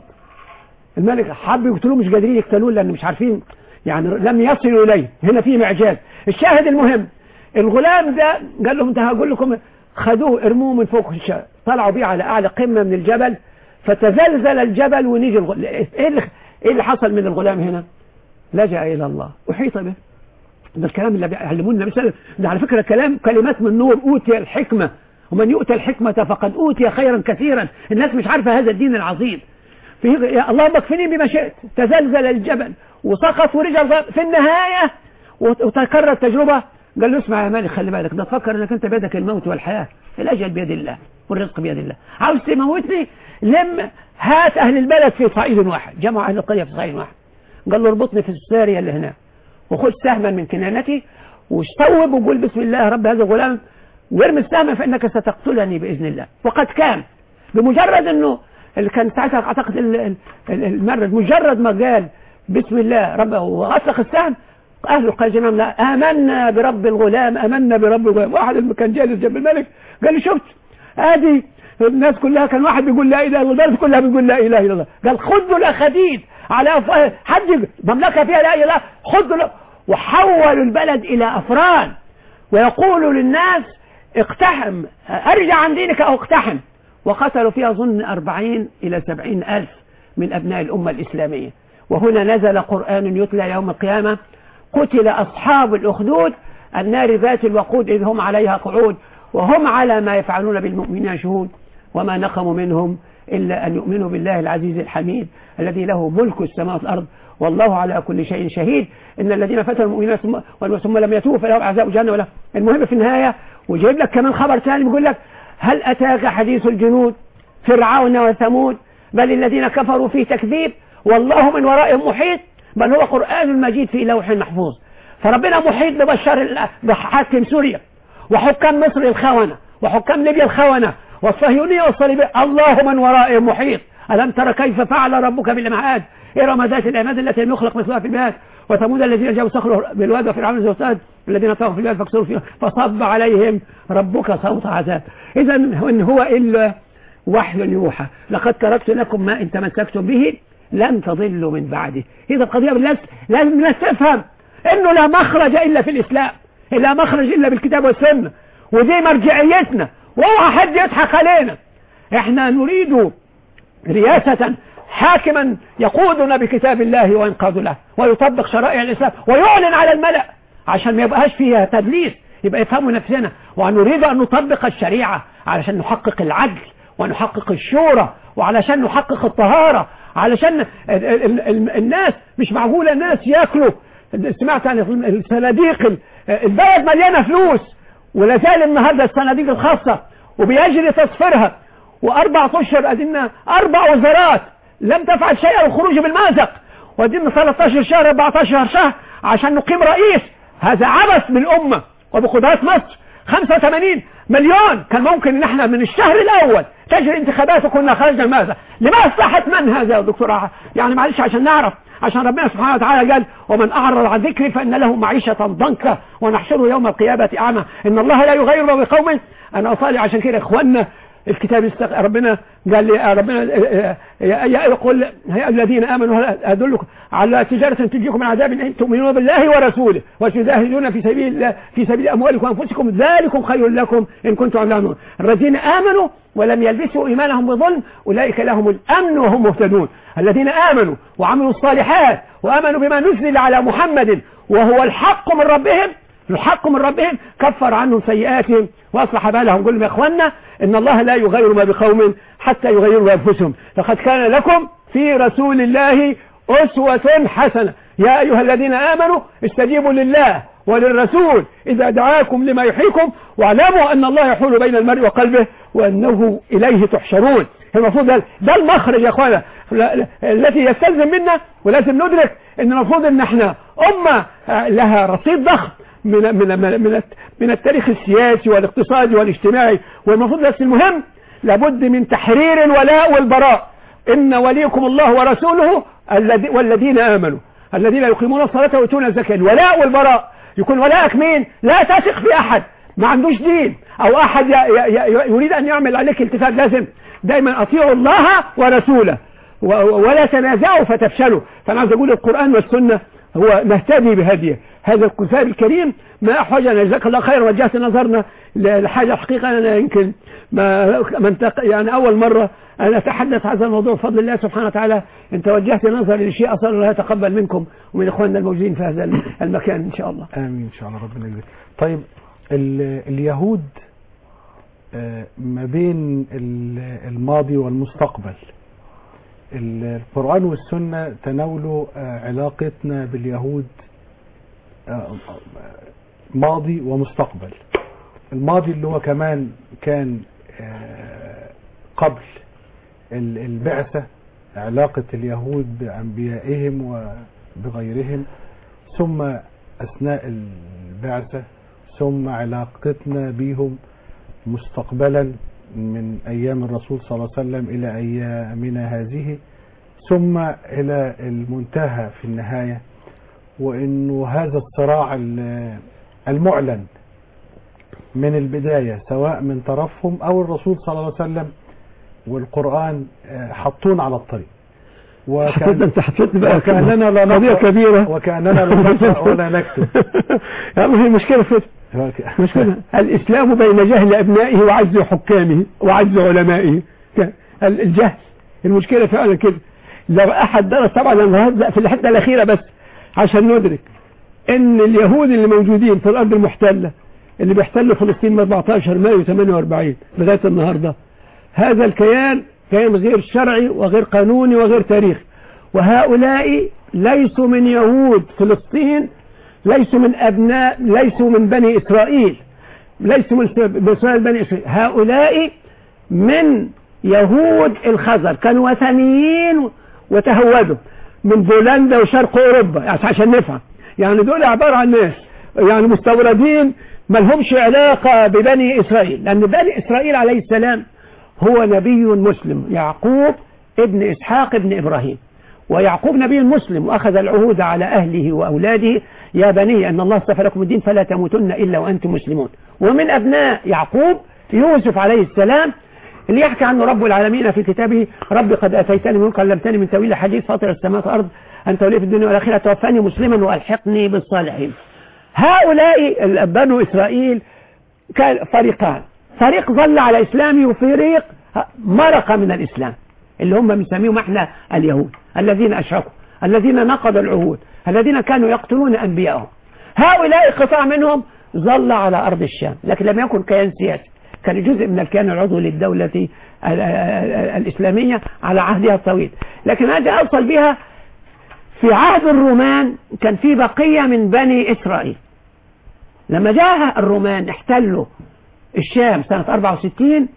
الملك حب يقتلوه مش قادرين يقتلوه لأن مش عارفين يعني لم يصلوا إليه هنا في معجاز الشاهد المهم الغلام ده قال لهم انت هقول لكم خدوه ارموه من فوق الشارع طلعوا بيه على أعلى قمة من الجبل فتزلزل الجبل ونيجي الغلام ايه اللي, ايه اللي حصل من الغلام هنا لجأ إلى الله أحيط به ده الكلام اللي بيعلمونا مثلا ده على فكرة كلام كلمات من نور أوتي الحكمة ومن يؤتى الحكمة فقد أوتي خيرا كثيرا الناس مش عارفة هذا الدين العظيم في يا اللهم اكفني بما شئت تزلزل الجبل وسقط ورجع في النهاية وتكرر التجربة قال له اسمع يا مالك خلي بالك ده تفكر انك انت بيدك الموت والحياة الاجل بيد الله والرزق بيد الله عاوز تموتني لم هات اهل البلد في صعيد واحد جمع اهل القرية في صعيد واحد قال له اربطني في السارية اللي هناك وخذ سهما من كنانتي واستوب وقول بسم الله رب هذا الغلام وارمي السهم فانك ستقتلني باذن الله وقد كان بمجرد انه اللي كان ساعتها اعتقد المرد مجرد ما قال بسم الله رب واطلق السهم اهل القريه جميعا لا امنا برب الغلام امنا برب الغلام واحد اللي كان جالس جنب الملك قال لي شفت ادي الناس كلها كان واحد بيقول لا اله الا الله الناس كلها بيقول لا اله الا الله قال خذوا الاخديد على افواه حد مملكه فيها لا اله الا الله خذوا وحولوا البلد الى افران ويقولوا للناس اقتحم ارجع عن دينك او اقتحم وقتلوا فيها ظن أربعين إلى سبعين ألف من أبناء الأمة الإسلامية وهنا نزل قرآن يتلى يوم القيامة قتل أصحاب الأخدود النار ذات الوقود إذ هم عليها قعود وهم على ما يفعلون بالمؤمنين شهود وما نقموا منهم إلا أن يؤمنوا بالله العزيز الحميد الذي له ملك السماوات والأرض والله على كل شيء شهيد إن الذين فتنوا المؤمنين ثم, ثم لم يتوبوا فلهم عذاب جهنم ولا المهم في النهاية وجايب لك كمان خبر ثاني بيقول لك هل أتاك حديث الجنود فرعون وثمود بل الذين كفروا في تكذيب والله من ورائهم محيط بل هو قرآن مجيد في لوح محفوظ فربنا محيط ببشر بحاكم سوريا وحكام مصر الخونة وحكام ليبيا الخونة والصهيونية والصليبية الله من ورائهم محيط ألم ترى كيف فعل ربك بالمعاد إرم ذات العماد التي لم يخلق مثلها في البلاد وثمود الذين جابوا صخر بالواد وفرعون الزوساد الذين طغوا في البلاد فاكسروا فيها فصب عليهم ربك صوت عذاب إذا إن هو إلا وحي يوحى لقد تركت لكم ما إن تمسكتم به لن تضلوا من بعده إذا القضية لازم لازم الناس تفهم إنه لا مخرج إلا في الإسلام لا مخرج إلا بالكتاب والسنة ودي مرجعيتنا واوعى حد يضحك علينا احنا نريد رياسة حاكما يقودنا بكتاب الله وينقاد له ويطبق شرائع الإسلام ويعلن على الملأ عشان ما يبقاش فيها تدليس يبقى يفهموا نفسنا ونريد أن نطبق الشريعة علشان نحقق العدل ونحقق الشورى وعلشان نحقق الطهارة علشان ال- ال- ال- الناس مش معقولة الناس ياكلوا سمعت عن الصناديق ال- البلد مليانة فلوس ولا زال النهاردة الصناديق الخاصة وبيجري تصفيرها وأربع أشهر أدينا أربع وزارات لم تفعل شيئا الخروج بالمازق وأدينا 13 شهر 14 شهر عشان نقيم رئيس هذا عبث بالأمة وبقدرات مصر 85 مليون كان ممكن ان احنا من الشهر الاول تجري انتخابات وكنا خرجنا المازق لمصلحة من هذا يا دكتور عا- يعني معلش عشان نعرف عشان ربنا سبحانه وتعالى قال ومن اعرض عن ذكري فان له معيشة ضنكا ونحشره يوم القيامة اعمى ان الله لا يغير ما بقوم انا اصلي عشان كده يا اخوانا الكتاب يستغ... ربنا قال لي ربنا يا- يا- يقول يا الذين امنوا هل ادلكم على تجاره تنجيكم من عذاب ان تؤمنون بالله ورسوله وتجاهدون في سبيل الله في سبيل اموالكم وانفسكم ذلكم خير لكم ان كنتم تعلمون الذين امنوا ولم يلبسوا ايمانهم بظلم اولئك لهم الامن وهم مهتدون الذين امنوا وعملوا الصالحات وامنوا بما نزل على محمد وهو الحق من ربهم الحق من ربهم كفر عنهم سيئاتهم واصلح بالهم قل يا اخوانا ان الله لا يغير ما بقوم حتى يغيروا بانفسهم لقد كان لكم في رسول الله اسوة حسنة يا ايها الذين امنوا استجيبوا لله وللرسول اذا دعاكم لما يحييكم واعلموا ان الله يحول بين المرء وقلبه وانه اليه تحشرون المفروض ده, ده المخرج يا اخوانا لا- لا- التي يستلزم منا ولازم ندرك ان المفروض ان احنا امه آه، لها رصيد ضخم من من من من, من التاريخ السياسي والاقتصادي والاجتماعي والمفروض بس المهم لابد من تحرير الولاء والبراء ان وليكم الله ورسوله الذي والذين امنوا الذين يقيمون الصلاه ويؤتون الزكاه الولاء والبراء يكون ولاءك مين لا تثق في احد ما عندوش دين او احد ي- ي- ي- يريد ان يعمل عليك التفات لازم دايما اطيعوا الله ورسوله و- و- ولا تنازعوا فتفشلوا فانا عايز اقول القران والسنه هو نهتدي بهديه هذا الكتاب الكريم ما احوجنا جزاك الله خير وجهت نظرنا ل- لحاجه حقيقه انا يمكن ما من تق... يعني اول مره انا اتحدث هذا الموضوع بفضل الله سبحانه وتعالى انت وجهت نظري لشيء اصلا الله يتقبل منكم ومن اخواننا الموجودين في هذا المكان ان شاء الله امين ان شاء الله ربنا يجزيك طيب ال- اليهود آه، ما بين ال- الماضي والمستقبل ال- القرآن والسنة تناولوا آه، علاقتنا باليهود آه، ماضي ومستقبل الماضي اللي هو كمان كان آه، قبل ال- البعثة علاقة اليهود بأنبيائهم وبغيرهم ثم أثناء البعثة ثم علاقتنا بهم مستقبلا من أيام الرسول صلى الله عليه وسلم إلى أيامنا هذه ثم إلى المنتهى في النهاية وإنه هذا الصراع ال- المعلن من البداية سواء من طرفهم أو الرسول صلى الله عليه وسلم والقرآن آه، حطونا على الطريق حطيت انت حطيت بقى وكأننا لا قضيه نقرأ كبيره وكأننا لا نقرأ ولا نكتب يا ما هي مشكله في مشكلة الإسلام بين جهل أبنائه وعجز حكامه وعجز علمائه ك- ال- الجهل المشكلة فعلا كده لو أحد درس طبعا أنا هبدأ في الحتة الأخيرة بس عشان ندرك إن اليهود اللي موجودين في الأرض المحتلة اللي بيحتلوا فلسطين من 14 مايو 48 لغاية النهاردة هذا الكيان كيان غير شرعي وغير قانوني وغير تاريخي وهؤلاء ليسوا من يهود فلسطين ليسوا من أبناء ليسوا من بني إسرائيل ليسوا من إسرائيل بني إسرائيل هؤلاء من يهود الخزر كانوا وثنيين وتهودوا من بولندا وشرق أوروبا يعني عشان نفهم يعني دول عبارة عن ناس يعني مستوردين ما لهمش علاقة ببني إسرائيل لأن بني إسرائيل عليه السلام هو نبي مسلم يعقوب ابن إسحاق ابن إبراهيم ويعقوب نبي مسلم وأخذ العهود على أهله وأولاده يا بني أن الله اصطفى لكم الدين فلا تموتن إلا وأنتم مسلمون ومن أبناء يعقوب يوسف عليه السلام اللي يحكي عنه رب العالمين في كتابه رب قد اتيتني منك علمتني من تاويل الحديث فاطر السماوات والارض انت ولي في الدنيا والاخره توفاني مسلما والحقني بالصالحين هؤلاء بنو اسرائيل كان فريقان فريق ظل على اسلامه وفريق مرق من الاسلام اللي هم بنسميهم احنا اليهود الذين اشركوا الذين نقضوا العهود الذين كانوا يقتلون انبياءهم هؤلاء قطاع منهم ظل على ارض الشام لكن لم يكن كيان سياسي كان جزء من الكيان العضوي للدولة ال- ال- ال- الإسلامية على عهدها الطويل لكن هذا أوصل بها في عهد الرومان كان في بقية من بني إسرائيل لما جاء الرومان احتلوا الشام سنة 64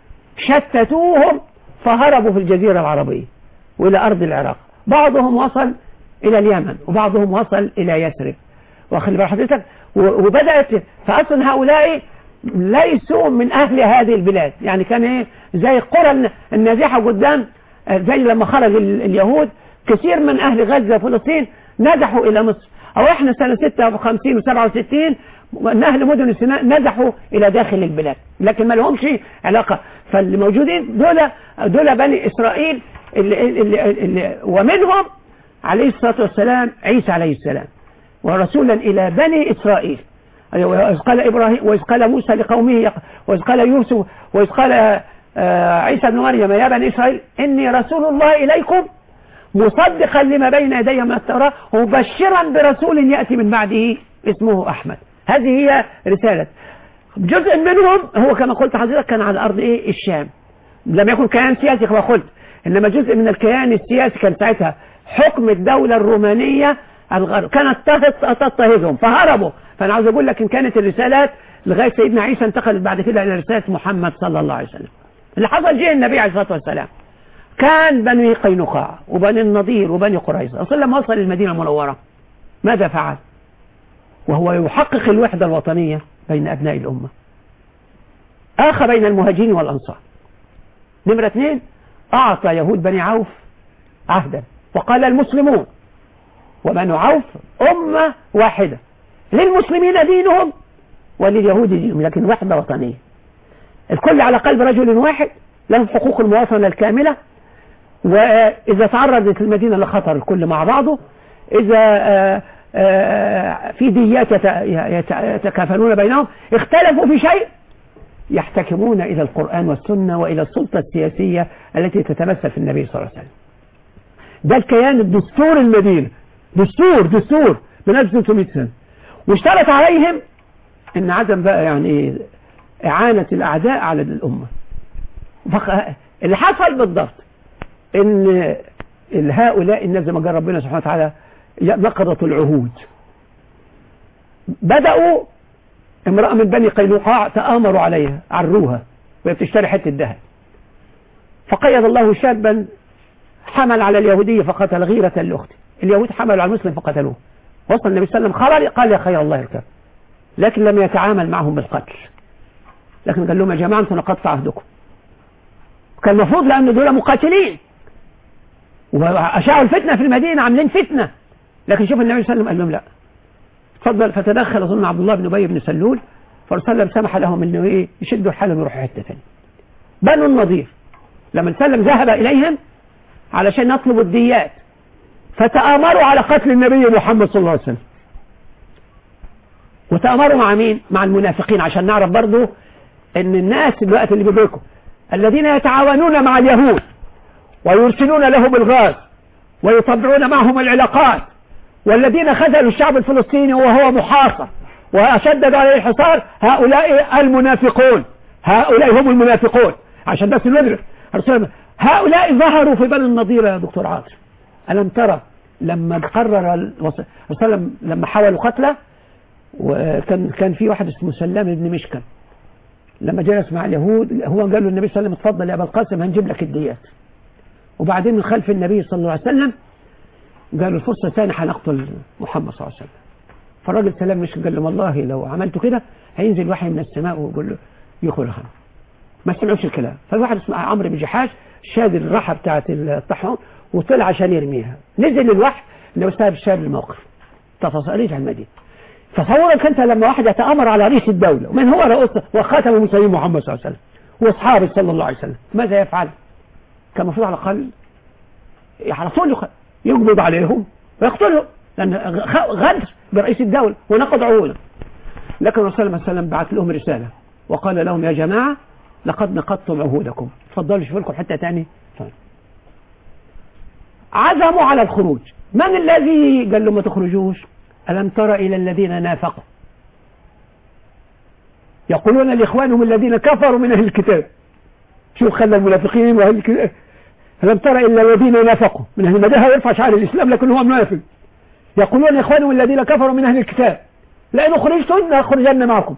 شتتوهم فهربوا في الجزيرة العربية وإلى أرض العراق بعضهم وصل إلى اليمن وبعضهم وصل إلى يثرب واخد بال حضرتك و- وبدأت فأصلا هؤلاء ليسوا من أهل هذه البلاد يعني كان إيه زي القرى الن- النازحة قدام آه، زي لما خرج ال- اليهود كثير من أهل غزة وفلسطين نزحوا إلى مصر أو إحنا سنة 56 و67 من أهل مدن سيناء نزحوا إلى داخل البلاد لكن ما لهمش علاقة فاللي موجودين دول دول بني إسرائيل اللي اللي اللي ومنهم عليه الصلاة والسلام عيسى عليه السلام ورسولا إلى بني إسرائيل أيوة، وإذ قال إبراهيم وإذ قال موسى لقومه يق- وإذ قال يوسف وإذ قال آه، عيسى بن مريم يا بني إسرائيل إني رسول الله إليكم مصدقا لما بين يدي من التوراة ومبشرا برسول يأتي من بعده اسمه أحمد هذه هي رسالة جزء منهم هو كما قلت حضرتك كان على أرض إيه الشام لم يكن كيان سياسي كما قلت إنما جزء من الكيان السياسي كان ساعتها حكم الدولة الرومانية الغرب كانت تهت- تضطهدهم فهربوا فأنا عاوز أقول لك إن كانت الرسالات لغاية سيدنا عيسى انتقلت بعد كده إلى رسالة محمد صلى الله عليه وسلم اللي حصل جه النبي عليه الصلاة والسلام كان بني قينقاع وبني النضير وبني قريظة أصلا لما وصل المدينة المنورة ماذا فعل وهو يحقق الوحدة الوطنية بين أبناء الأمة آخى بين المهاجرين والأنصار نمرة اثنين أعطى يهود بني عوف عهدا وقال المسلمون وبنو عوف أمة واحدة للمسلمين دينهم ولليهود دينهم لكن وحدة وطنية الكل على قلب رجل واحد لهم حقوق المواطنة الكاملة وإذا تعرضت المدينة لخطر الكل مع بعضه إذا آه، آه، في ديات يت- يت- يتكافلون بينهم اختلفوا في شيء يحتكمون إلى القرآن والسنة وإلى السلطة السياسية التي تتمثل في النبي صلى الله عليه وسلم ده الكيان الدستور المدينة دستور دستور من 1600 سنة واشترط عليهم ان عدم بقى يعني اعانة الاعداء على الامة فق- اللي حصل بالضبط ان هؤلاء الناس زي ما قال ربنا سبحانه وتعالى نقضت العهود بدأوا امرأة من بني قينقاع تآمروا عليها عروها وهي بتشتري حتة ذهب فقيض الله شابا حمل على اليهودية فقتل غيرة لأخته اليهود حملوا على المسلم فقتلوه وصل النبي صلى الله عليه وسلم خبر قال يا خير الله يركب لكن لم يتعامل معهم بالقتل لكن قال لهم يا جماعة انتم نقضت عهدكم كان المفروض لأن دول مقاتلين وأشاعوا الفتنة في المدينة عاملين فتنة لكن شوف النبي صلى الله عليه وسلم قال لهم لا تفضل فتدخل أظن عبد الله بن أبي بن سلول فالرسول صلى الله عليه وسلم سمح لهم انه ايه يشدوا حالهم يروحوا حته ثانيه. بنو النضير لما سلم ذهب اليهم علشان يطلبوا الديات فتآمروا على قتل النبي محمد صلى الله عليه وسلم وتآمروا مع مين؟ مع المنافقين عشان نعرف برضو ان الناس الوقت اللي بيبقوا الذين يتعاونون مع اليهود ويرسلون لهم الغاز ويطبعون معهم العلاقات والذين خذلوا الشعب الفلسطيني وهو محاصر وشددوا عليه الحصار هؤلاء المنافقون هؤلاء هم المنافقون عشان بس ندرك الرسول هؤلاء ظهروا في بني النضير يا دكتور عاطف ألم ترى لما قرر الرسول وسلم لما حاولوا قتله وكان كان في واحد اسمه سلام بن مشكم لما جلس مع اليهود هو قال له النبي صلى الله عليه وسلم اتفضل يا ابا القاسم هنجيب لك الديات وبعدين من خلف النبي صلى الله عليه وسلم قالوا الفرصة الثانية هنقتل محمد صلى الله عليه وسلم فالراجل سلام مش قال له والله لو عملت كده هينزل وحي من السماء ويقول له يخرج خان ما سمعوش الكلام فالواحد اسمه عمرو بن جحاش شاد الراحة بتاعة الطاحون وطلع عشان يرميها نزل الوحي انه ساب شاد الموقف تفاصيل رجع المدينة تصورك انت لما واحد يتامر على رئيس الدولة ومن هو رئيس وخاتم المرسلين محمد صلى الله عليه وسلم واصحابه صلى الله عليه وسلم ماذا يفعل كان المفروض على الاقل على طول يخ- يقبض عليهم ويقتلهم لان غ- غدر برئيس الدوله ونقض عهوده لكن الرسول صلى الله عليه وسلم بعث لهم رساله وقال لهم يا جماعه لقد نقضتم عهودكم تفضلوا شوفوا لكم حته ثانيه عزموا على الخروج من الذي قال لهم ما تخرجوش ألم تر إلى الذين نافقوا يقولون لإخوانهم الذين كفروا من أهل الكتاب شوف خلى المنافقين وأهل الكتاب ألم تر إلا الذين نافقوا من أهل المدينة يرفع شعار الإسلام لكن هو منافق يقولون لإخوانهم الذين كفروا من أهل الكتاب لئن أخرجتم لأخرجن معكم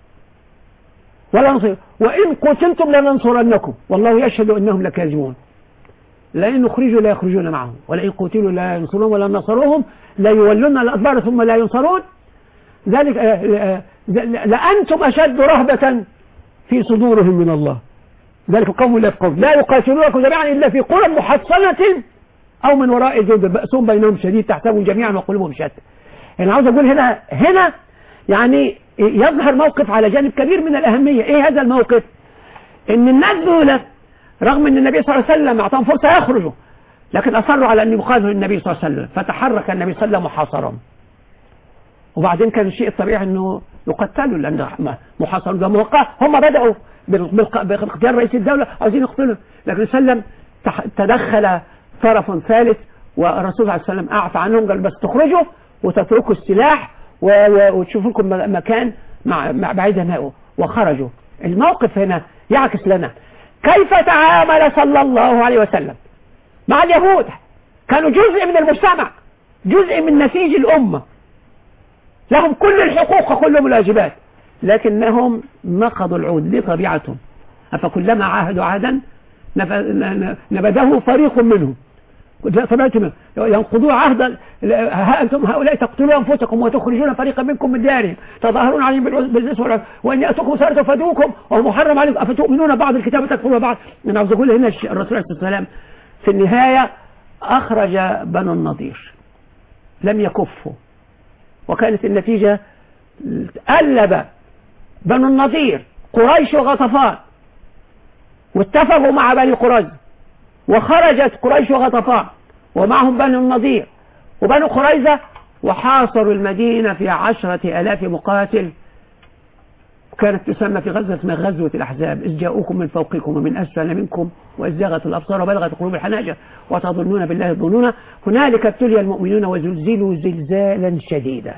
ولا نصير وإن قتلتم لننصرنكم والله يشهد أنهم لكاذبون لئن أخرجوا لا يخرجون معهم ولئن قتلوا لا ينصرون ولا نصروهم لا يولون الأدبار ثم لا ينصرون ذلك آه، آه، لأنتم أشد رهبة في صدورهم من الله ذلك قوم لا يفقهون لا يقاتلونكم جميعا إلا في قرى محصنة أو من وراء جدر بأسهم بينهم شديد تحسبهم جميعا وقلوبهم شتى أنا عاوز أقول هنا هنا يعني يظهر موقف على جانب كبير من الأهمية إيه هذا الموقف إن الناس دول رغم ان النبي صلى الله عليه وسلم اعطاهم فرصه يخرجوا لكن اصروا على ان يقاتلوا النبي صلى الله عليه وسلم فتحرك النبي صلى الله عليه وسلم وحاصرهم وبعدين كان الشيء الطبيعي انه يقتلوا لان محاصرون ده موقع هم بداوا بال- بالق- باختيار رئيس الدوله عايزين يقتلوا لكن سلم تدخل طرف ثالث والرسول صلى الله عليه وسلم اعفى عنهم قال بس تخرجوا وتتركوا السلاح و- و- وتشوفوا لكم م- مكان مع مع بعيد هنا وخرجوا الموقف هنا يعكس لنا كيف تعامل صلى الله عليه وسلم مع اليهود كانوا جزء من المجتمع جزء من نسيج الأمة لهم كل الحقوق وكل الواجبات لكنهم نقضوا العهد دي طبيعتهم أفكلما عاهدوا عهدا نف- ن- نبذه فريق منهم طبيعتهم ينقضوا عهدا ها أنتم هؤلاء تقتلون أنفسكم وتخرجون فريقا منكم من ديارهم تظاهرون عليهم بالعز- بالإثم والعدوان وإن يأتوكم سارة فدوكم وهو محرم عليكم أفتؤمنون بعض الكتاب وتكفرون بعض أنا عاوز أقول هنا الش- الرسول عليه الصلاة والسلام في النهاية أخرج بنو النضير لم يكفوا وكانت النتيجة ألب بنو النضير قريش وغطفان واتفقوا مع بني قريظة وخرجت قريش وغطفان ومعهم بنو النضير وبنو قريظة وحاصروا المدينة في عشرة ألاف مقاتل كانت تسمى في غزوة اسمها غزوة الأحزاب إذ جاءوكم من فوقكم ومن أسفل منكم وإذ زاغت الأبصار وبلغت قلوب الحناجر وتظنون بالله الظنون هنالك ابتلي المؤمنون وزلزلوا زلزالا شديدا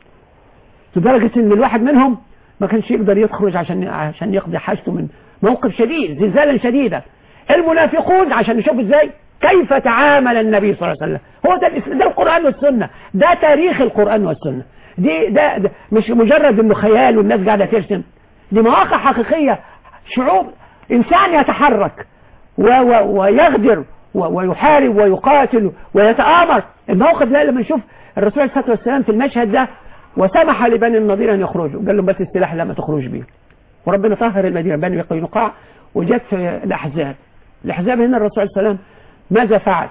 لدرجة إن الواحد منهم ما كانش يقدر يخرج عشان عشان يقضي حاجته من موقف شديد زلزالا شديدا المنافقون عشان نشوف ازاي كيف تعامل النبي صلى الله عليه وسلم هو ده, الإس- ده القرآن والسنة ده تاريخ القرآن والسنة دي ده, ده مش مجرد انه خيال والناس قاعدة ترسم دي مواقع حقيقية شعوب انسان يتحرك و و ويغدر و ويحارب ويقاتل ويتآمر الموقف ده لما نشوف الرسول عليه الصلاة والسلام في المشهد ده وسمح لبني النضير ان يخرجوا قال لهم بس السلاح لا ما تخرج بيه وربنا طهر المدينة بني قينقاع وجت في الأحزاب الأحزاب هنا الرسول عليه السلام ماذا فعل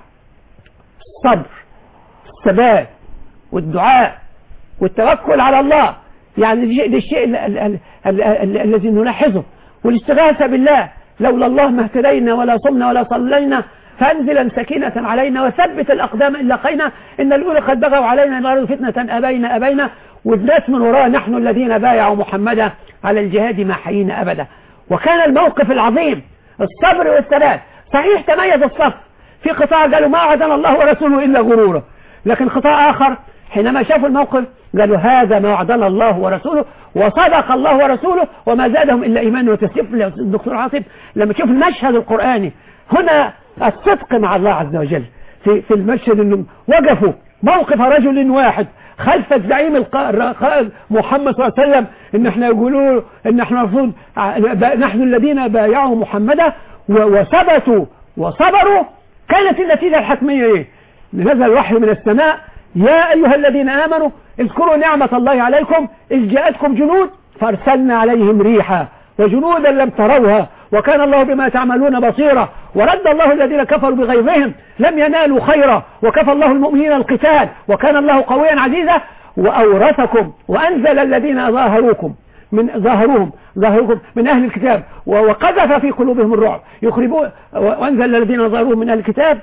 الصبر الثبات والدعاء والتوكل على الله يعني الشيء- ده الشيء ال- ال- ال- ال- ال- الذي نلاحظه والاستغاثة بالله لولا الله ما اهتدينا ولا صمنا ولا صلينا فانزلا سكينة علينا وثبت الأقدام إن لقينا إن الأولى قد بغوا علينا الأرض فتنة أبينا أبينا والناس من وراء نحن الذين بايعوا محمدا على الجهاد ما حيينا أبدا وكان الموقف العظيم الصبر والثبات صحيح تميز الصف في قطاع قالوا ما وعدنا الله ورسوله إلا غرورا لكن قطاع آخر حينما شافوا الموقف قالوا هذا ما وعدنا الله ورسوله وصدق الله ورسوله وما زادهم إلا إيمان وتسليم الدكتور عاصم لما تشوف المشهد القرآني هنا الصدق مع الله عز وجل في, في المشهد انهم وقفوا موقف رجل واحد خلف الزعيم الق- القائد محمد صلى الله عليه وسلم ان احنا يقولوا ان احنا المفروض ع- ب- نحن الذين بايعوا محمدا و- وثبتوا وصبروا كانت النتيجة الحتمية ايه نزل الوحي من السماء يا ايها الذين امنوا اذكروا نعمة الله عليكم اذ جاءتكم جنود فارسلنا عليهم ريحا وجنودا لم تروها وكان الله بما تعملون بصيرا ورد الله الذين كفروا بغيظهم لم ينالوا خيرا وكفى الله المؤمنين القتال وكان الله قويا عزيزا وأورثكم وأنزل الذين ظاهروكم من ظاهرهم ظاهرهم من أهل الكتاب و- وقذف في قلوبهم الرعب يخربون وأنزل الذين ظاهرون من أهل الكتاب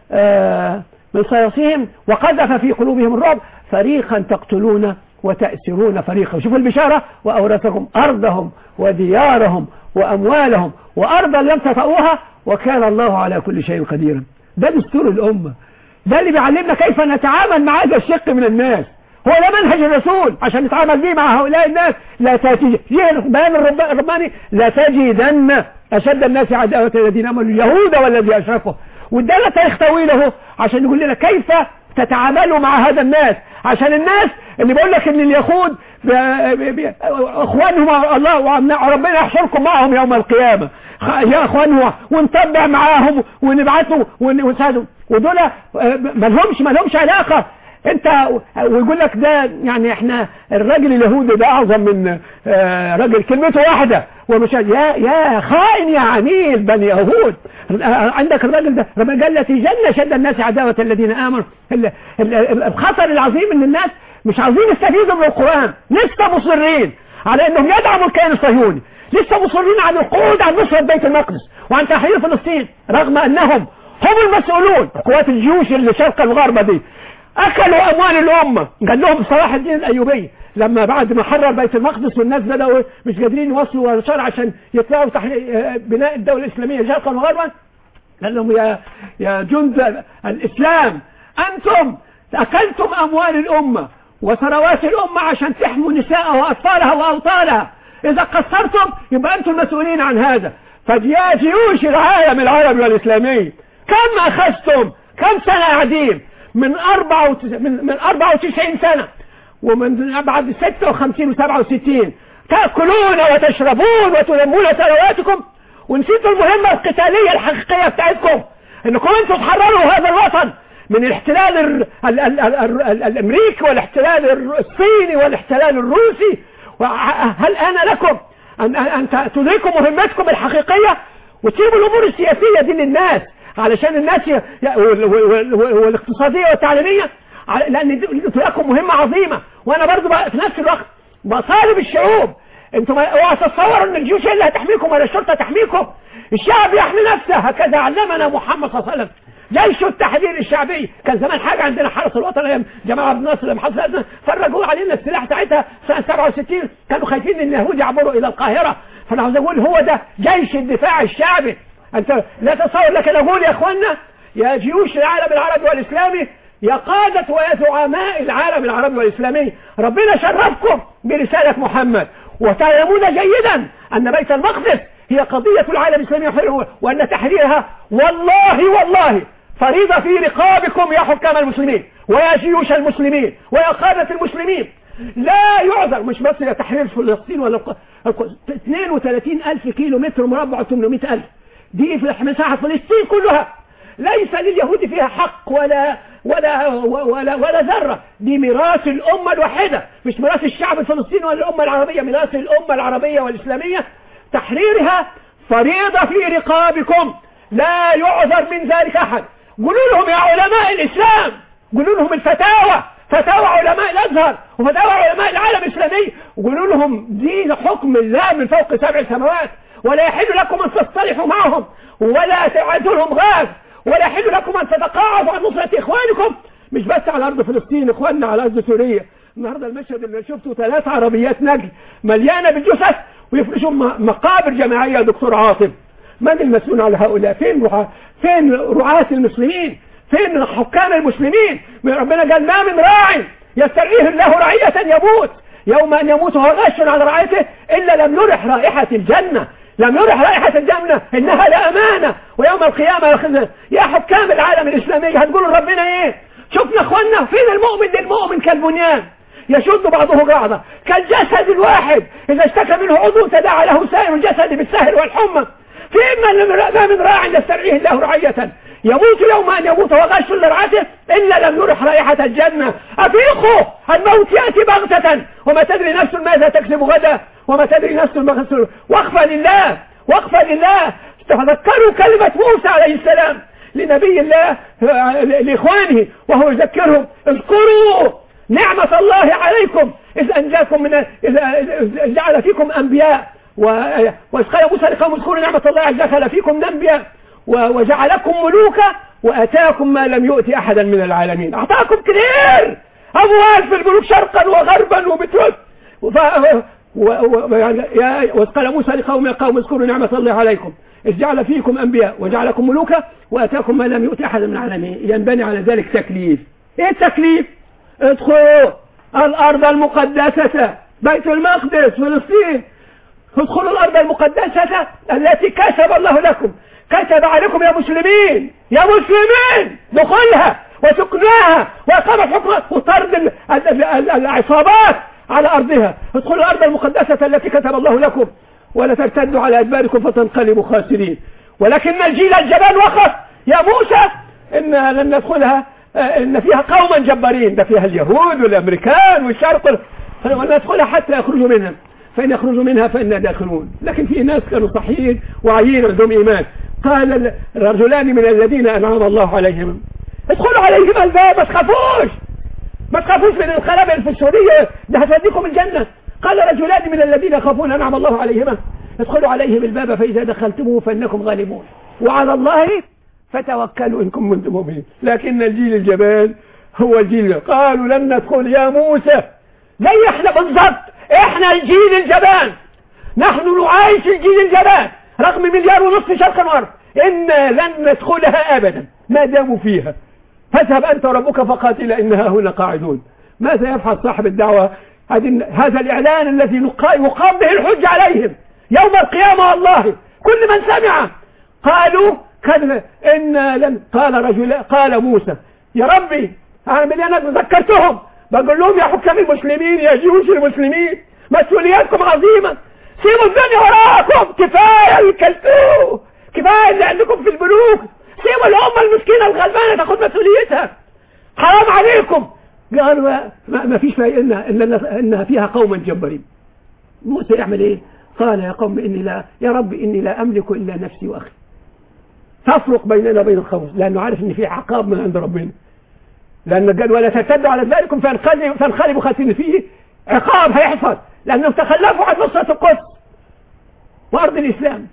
آه، من صياصيهم وقذف في قلوبهم الرعب فريقا تقتلون وتأسرون فريقا شوفوا البشارة وأورثكم أرضهم وديارهم وأموالهم وأرضا لم تطئوها وكان الله على كل شيء قديرا ده دستور الأمة ده اللي بيعلمنا كيف نتعامل مع هذا الشق من الناس هو ده منهج الرسول عشان نتعامل به مع هؤلاء الناس لا تجد بيان الرب- الرباني لا تجدن أشد الناس عداوة الذين آمنوا اليهود والذين أشركوا وادانا تاريخ طويل اهو عشان يقول لنا كيف تتعاملوا مع هذا الناس عشان الناس اللي بيقول لك ان اليهود ب- ب- ب- اخوانهم الله وعم- ربنا يحشركم معهم يوم القيامة خ- يا اخوانهم ونطبع معاهم ونبعثوا ون- ونساعدهم ودول آه، ما لهمش ما لهمش علاقة انت ويقول لك ده يعني احنا الراجل اليهودي ده اعظم من آه، راجل كلمته واحده ومش يا يا خائن يا عميل بني يهود آه، عندك الراجل ده ربنا قال التي جن شد الناس عداوه الذين امنوا ال- ال- ال- الخطر العظيم ان الناس مش عاوزين يستفيدوا من القران لسه مصرين على انهم يدعموا الكيان الصهيوني لسه مصرين على القعود عن نصرة بيت المقدس وعن تحرير فلسطين رغم انهم هم المسؤولون قوات الجيوش اللي شرق الغربة دي اكلوا اموال الامة قال لهم صلاح الدين الايوبي لما بعد ما حرر بيت المقدس والناس بدأوا مش قادرين يوصلوا الشرع عشان يطلعوا تحرير آه، بناء الدولة الاسلامية شرقا وغربا قال لهم يا يا جند الاسلام انتم اكلتم اموال الامه وثروات الامه عشان تحموا نساءها واطفالها واوطانها اذا قصرتم يبقى انتم المسؤولين عن هذا فيا جيوش العالم العربي والاسلامي كم اخذتم كم سنه قاعدين من 94 من من 94 سنه ومن بعد 56 و67 تاكلون وتشربون وتلمون ثرواتكم ونسيتوا المهمة القتالية الحقيقية بتاعتكم انكم انتوا تحرروا هذا الوطن من الاحتلال ال ال ال ال ال ال الامريكي والاحتلال الر- الصيني والاحتلال الروسي وع- هل انا لكم ان, أن أن تدركوا مهمتكم الحقيقية وتسيبوا الامور السياسية دي للناس علشان الناس ي... ي... وال... وال... وال... والاقتصادية والتعليمية على- لان دي- دي لكم مهمة عظيمة وانا برضو بقى في نفس الوقت بطالب الشعوب انتم ما- اوعى تتصوروا ان الجيوش هي اللي هتحميكم ولا الشرطه تحميكم الشعب يحمي نفسه هكذا علمنا محمد صلى الله عليه وسلم جيش التحرير الشعبي كان زمان حاجه عندنا حرس الوطن ايام جمال عبد الناصر لما حصل أزمة، فرجوا علينا السلاح ساعتها سنه 67 كانوا خايفين ان اليهود يعبروا الى القاهره فانا عاوز اقول هو ده جيش الدفاع الشعبي انت لا تتصور لكن اقول يا اخوانا يا جيوش العالم العربي والاسلامي يا قادة ويا زعماء العالم العربي والإسلامي ربنا شرفكم برسالة محمد وتعلمون جيدا أن بيت المقدس هي قضية العالم الإسلامي وحرره، وأن تحريرها والله والله فريضة في رقابكم يا حكام المسلمين ويا جيوش المسلمين ويا قادة المسلمين لا يعذر مش بس يا تحرير فلسطين ولا الق- الق- 32 ألف كيلو متر مربع 800 ألف دي في مساحة فلسطين كلها ليس لليهود فيها حق ولا ولا ولا ولا ذرة دي ميراث الأمة الواحدة مش ميراث الشعب الفلسطيني ولا الأمة العربية ميراث الأمة العربية والإسلامية تحريرها فريضة في رقابكم لا يعذر من ذلك أحد قولوا لهم يا علماء الإسلام قولوا لهم الفتاوى فتاوى علماء الأزهر وفتاوى علماء العالم الإسلامي وقولوا لهم دين حكم الله من فوق سبع سماوات ولا يحل لكم أن تصطلحوا معهم ولا تعدوا لهم غاز ولا يحل لكم أن تتقاعدوا عن نصرة إخوانكم مش بس على أرض فلسطين إخواننا على أرض سوريا النهاردة المشهد اللي شفته ثلاث عربيات نقل مليانة بالجثث ويفرشوا م- مقابر جماعية يا دكتور عاطف من المسؤول على هؤلاء فين رعاة فين رعاة المسلمين فين حكام المسلمين ربنا قال ما من راع يسترعيه الله رعية يموت يوم أن يموت وهو غش على رعيته إلا لم يرح رائحة الجنة لم يرح رائحة الجنة إنها لأمانة ويوم القيامة يأخذ يا حكام العالم الإسلامي هتقولوا ربنا إيه شفنا أخوانا فين المؤمن للمؤمن كالبنيان يشد بعضه بعضا كالجسد الواحد إذا اشتكى منه عضو تداعى له سائر الجسد بالسهر والحمى فإما ما من راع يسترعيه الله رعية يموت يوم أن يموت وغش لرعته إلا لم يرح رائحة الجنة أفيقوا الموت يأتي بغتة وما تدري نفس ماذا تكسب غدا وما تدري نفس ما تكسب وقفا لله وقفا لله تذكروا كلمة موسى عليه السلام لنبي الله آه، لإخوانه وهو يذكرهم اذكروا نعمة الله عليكم إذ أنجاكم من إذا إذ جعل فيكم أنبياء و- وإذ قال موسى لقوم اذكروا نعمة الله إذ دخل فيكم أنبياء و- وجعلكم ملوكا وآتاكم ما لم يؤت أحدا من العالمين أعطاكم كثير أموال في الملوك شرقا وغربا وبترول وف... و... و... يعني يا... وإذ قال موسى لقوم يا قوم اذكروا نعمة الله عليكم إذ جعل فيكم أنبياء وجعلكم ملوكا وآتاكم ما لم يؤت أحدا من العالمين ينبني على ذلك تكليف إيه التكليف؟ ادخلوا الأرض المقدسة بيت المقدس فلسطين ادخلوا الأرض المقدسة التي كتب الله لكم كتب عليكم يا مسلمين يا مسلمين دخولها وسكناها وإقامة حكمها وطرد ال- ال- ال- ال- العصابات على أرضها ادخلوا الأرض المقدسة التي كتب الله لكم ولا ترتدوا على أدباركم فتنقلبوا خاسرين ولكن الجيل الجبان وقف يا موسى إن لن ندخلها آه، إن فيها قوما جبارين ده فيها اليهود والأمريكان والشرق وال- ولن ندخلها حتى يخرجوا منها فإن يخرجوا منها فإنا داخلون لكن في ناس كانوا صحيين وعيين عندهم إيمان قال الرجلان من الذين أنعم الله عليهم ادخلوا عليهم الباب ما تخافوش ما تخافوش من القنابل في السورية ده هتوديكم الجنة قال رجلان من الذين يخافون أنعم الله عليهما ادخلوا عليهم الباب فإذا دخلتموه فإنكم غالبون وعلى الله فتوكلوا إن كنتم مؤمنين لكن الجيل الجبان هو الجيل قالوا لن ندخل يا موسى زي احنا بالضبط احنا الجيل الجبان نحن نعايش الجيل الجبان رغم مليار ونصف شرقا وغرب إنا لن ندخلها أبدا ما داموا فيها فاذهب أنت وربك فقاتل إنها هنا قاعدون ماذا يفعل صاحب الدعوة هذه- هذا الإعلان الذي نقا- يقام به الحج عليهم يوم القيامة والله كل من سمع قالوا كذا إن لن قال رجل قال موسى يا ربي أعمل أنا ذكرتهم بقول لهم يا حكام المسلمين يا جيوش المسلمين مسؤولياتكم عظيمة سيبوا الدنيا وراكم كفاية الكلتوه كفاية اللي عندكم في البنوك سيبوا الأمة المسكينة الغلبانة تاخد مسؤوليتها حرام عليكم قالوا ما, ما ما فيش فايدة إنها, إلا إنها فيها قوما جبارين موسى يعمل إيه قال يا قوم إني لا يا رب إني لا أملك إلا نفسي وأخي تفرق بيننا وبين الخوف لأنه عارف إن في عقاب من عند ربنا لأن قال ولا ترتدوا على ذلكم فانقلبوا فانقلبوا خاسرين فيه عقاب هيحصل لأنهم تخلفوا عن نصرة القدس وأرض الإسلام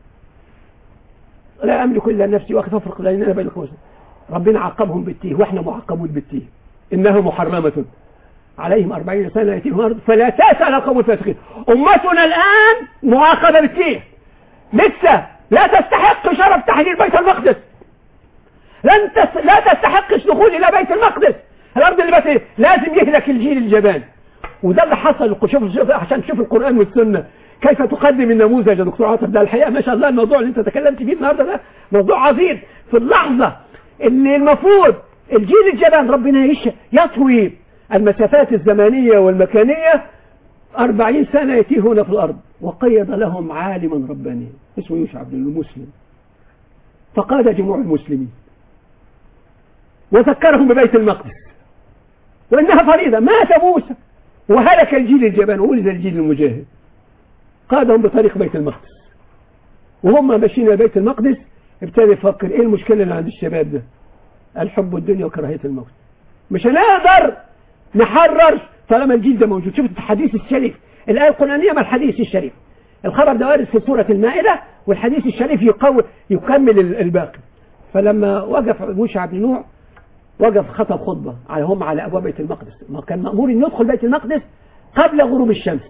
لا أملك إلا نفسي وأخي تفرق بيننا وبين الخوف ربنا عاقبهم بالتيه وإحنا معاقبون بالتيه إنها محرمة عليهم أربعين سنة يتيهم أرض فلا تأس على القوم الفاسقين أمتنا الآن معاقبة بالتيه لسه لا تستحق شرف تحرير بيت المقدس لن تس... لا تستحقش دخول إلى بيت المقدس الأرض اللي بس لازم يهلك الجيل الجبان وده اللي حصل شوف شوف عشان تشوف القرآن والسنة كيف تقدم النموذج يا دكتور عاطف ده الحقيقة ما شاء الله الموضوع اللي انت تكلمت فيه النهارده ده موضوع عظيم في اللحظة اللي المفروض الجيل الجبان ربنا يش... يطوي المسافات الزمانية والمكانية أربعين سنة يتيهون في الأرض وقيد لهم عالما ربانيا اسمه يوشع بن المسلم فقاد جموع المسلمين وذكرهم ببيت المقدس وإنها فريضة مات موسى وهلك الجيل الجبان وولد الجيل المجاهد قادهم بطريق بيت المقدس وهم ماشيين إلى بيت المقدس ابتدى يفكر ايه المشكلة اللي عند الشباب ده الحب الدنيا وكراهية الموت مش هنقدر نحرر طالما الجيل ده موجود شوف الحديث الشريف الآية القرآنية ما الحديث الشريف الخبر ده وارد في سورة المائدة والحديث الشريف يقوي يكمل الباقي فلما وقف موشع بن نوح وقف خطب خطبة على هم على أبواب بيت المقدس ما كان مأمور أن يدخل بيت المقدس قبل غروب الشمس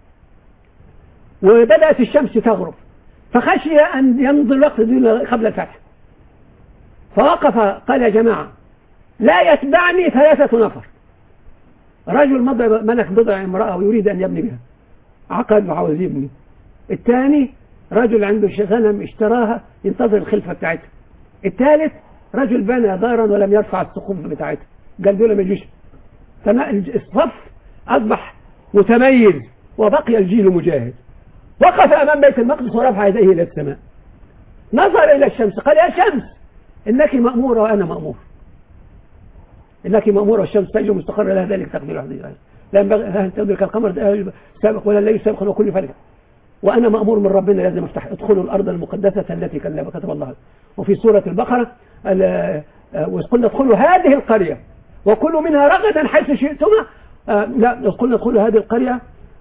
وبدأت الشمس تغرب فخشي أن يمضي الوقت دون قبل الفتح فوقف قال يا جماعة لا يتبعني ثلاثة نفر رجل مضى ملك بضع امرأة ويريد أن يبني بها عقد وعاوز يبني الثاني رجل عنده غنم اشتراها ينتظر الخلفة بتاعتها الثالث رجل بنى دارا ولم يرفع السقوف بتاعتها قال دول ما يجوش الصف أصبح متميز وبقي الجيل مجاهد وقف أمام بيت المقدس ورفع يديه إلى السماء نظر إلى الشمس قال يا شمس إنك مأمورة وأنا مأمور إنك مأمورة والشمس تجري مستقر لها ذلك تقدير عظيم لا ينبغي أن تدرك القمر سابق ولا الليل سابق وكل فلك وأنا مأمور من ربنا لازم أفتح ادخلوا الأرض المقدسة التي كتب الله وفي سورة البقرة وقلنا ادخلوا هذه القرية وكلوا منها رغدا حيث شئتما آه لا قلنا ادخلوا هذه القرية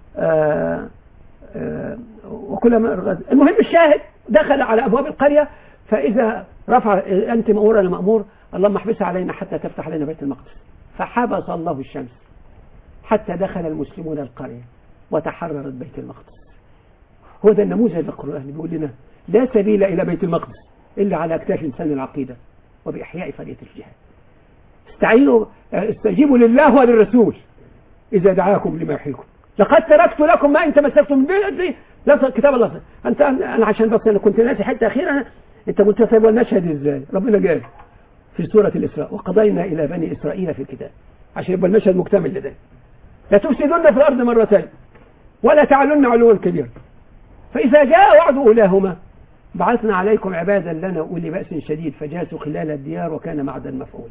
آه آه وكل ما المهم الشاهد دخل على أبواب القرية فإذا رفع أنت مأمورة لمأمور اللهم احبسها علينا حتى تفتح لنا بيت المقدس فحبس الله الشمس حتى دخل المسلمون القرية وتحررت بيت المقدس هو ده النموذج القرآني بيقول لنا لا سبيل إلى بيت المقدس إلا على أكتاف إنسان العقيدة وبإحياء فرية الجهاد استعينوا استجيبوا لله وللرسول إذا دعاكم لما يحييكم لقد تركت لكم ما إن تمسكتم به لا كتاب الله أنت أنا عشان بس أنا كنت ناسي حتة أخيرة أنا أنت كنت سايب المشهد إزاي ربنا قال في سورة الإسراء وقضينا إلى بني إسرائيل في الكتاب عشان يبقى المشهد مكتمل لده لا تفسدن في الأرض مرتين ولا تعلن علوا كبيرا فإذا جاء وعد أولاهما بعثنا عليكم عبادا لنا أولي بأس شديد فجاسوا خلال الديار وكان معدا مفعولا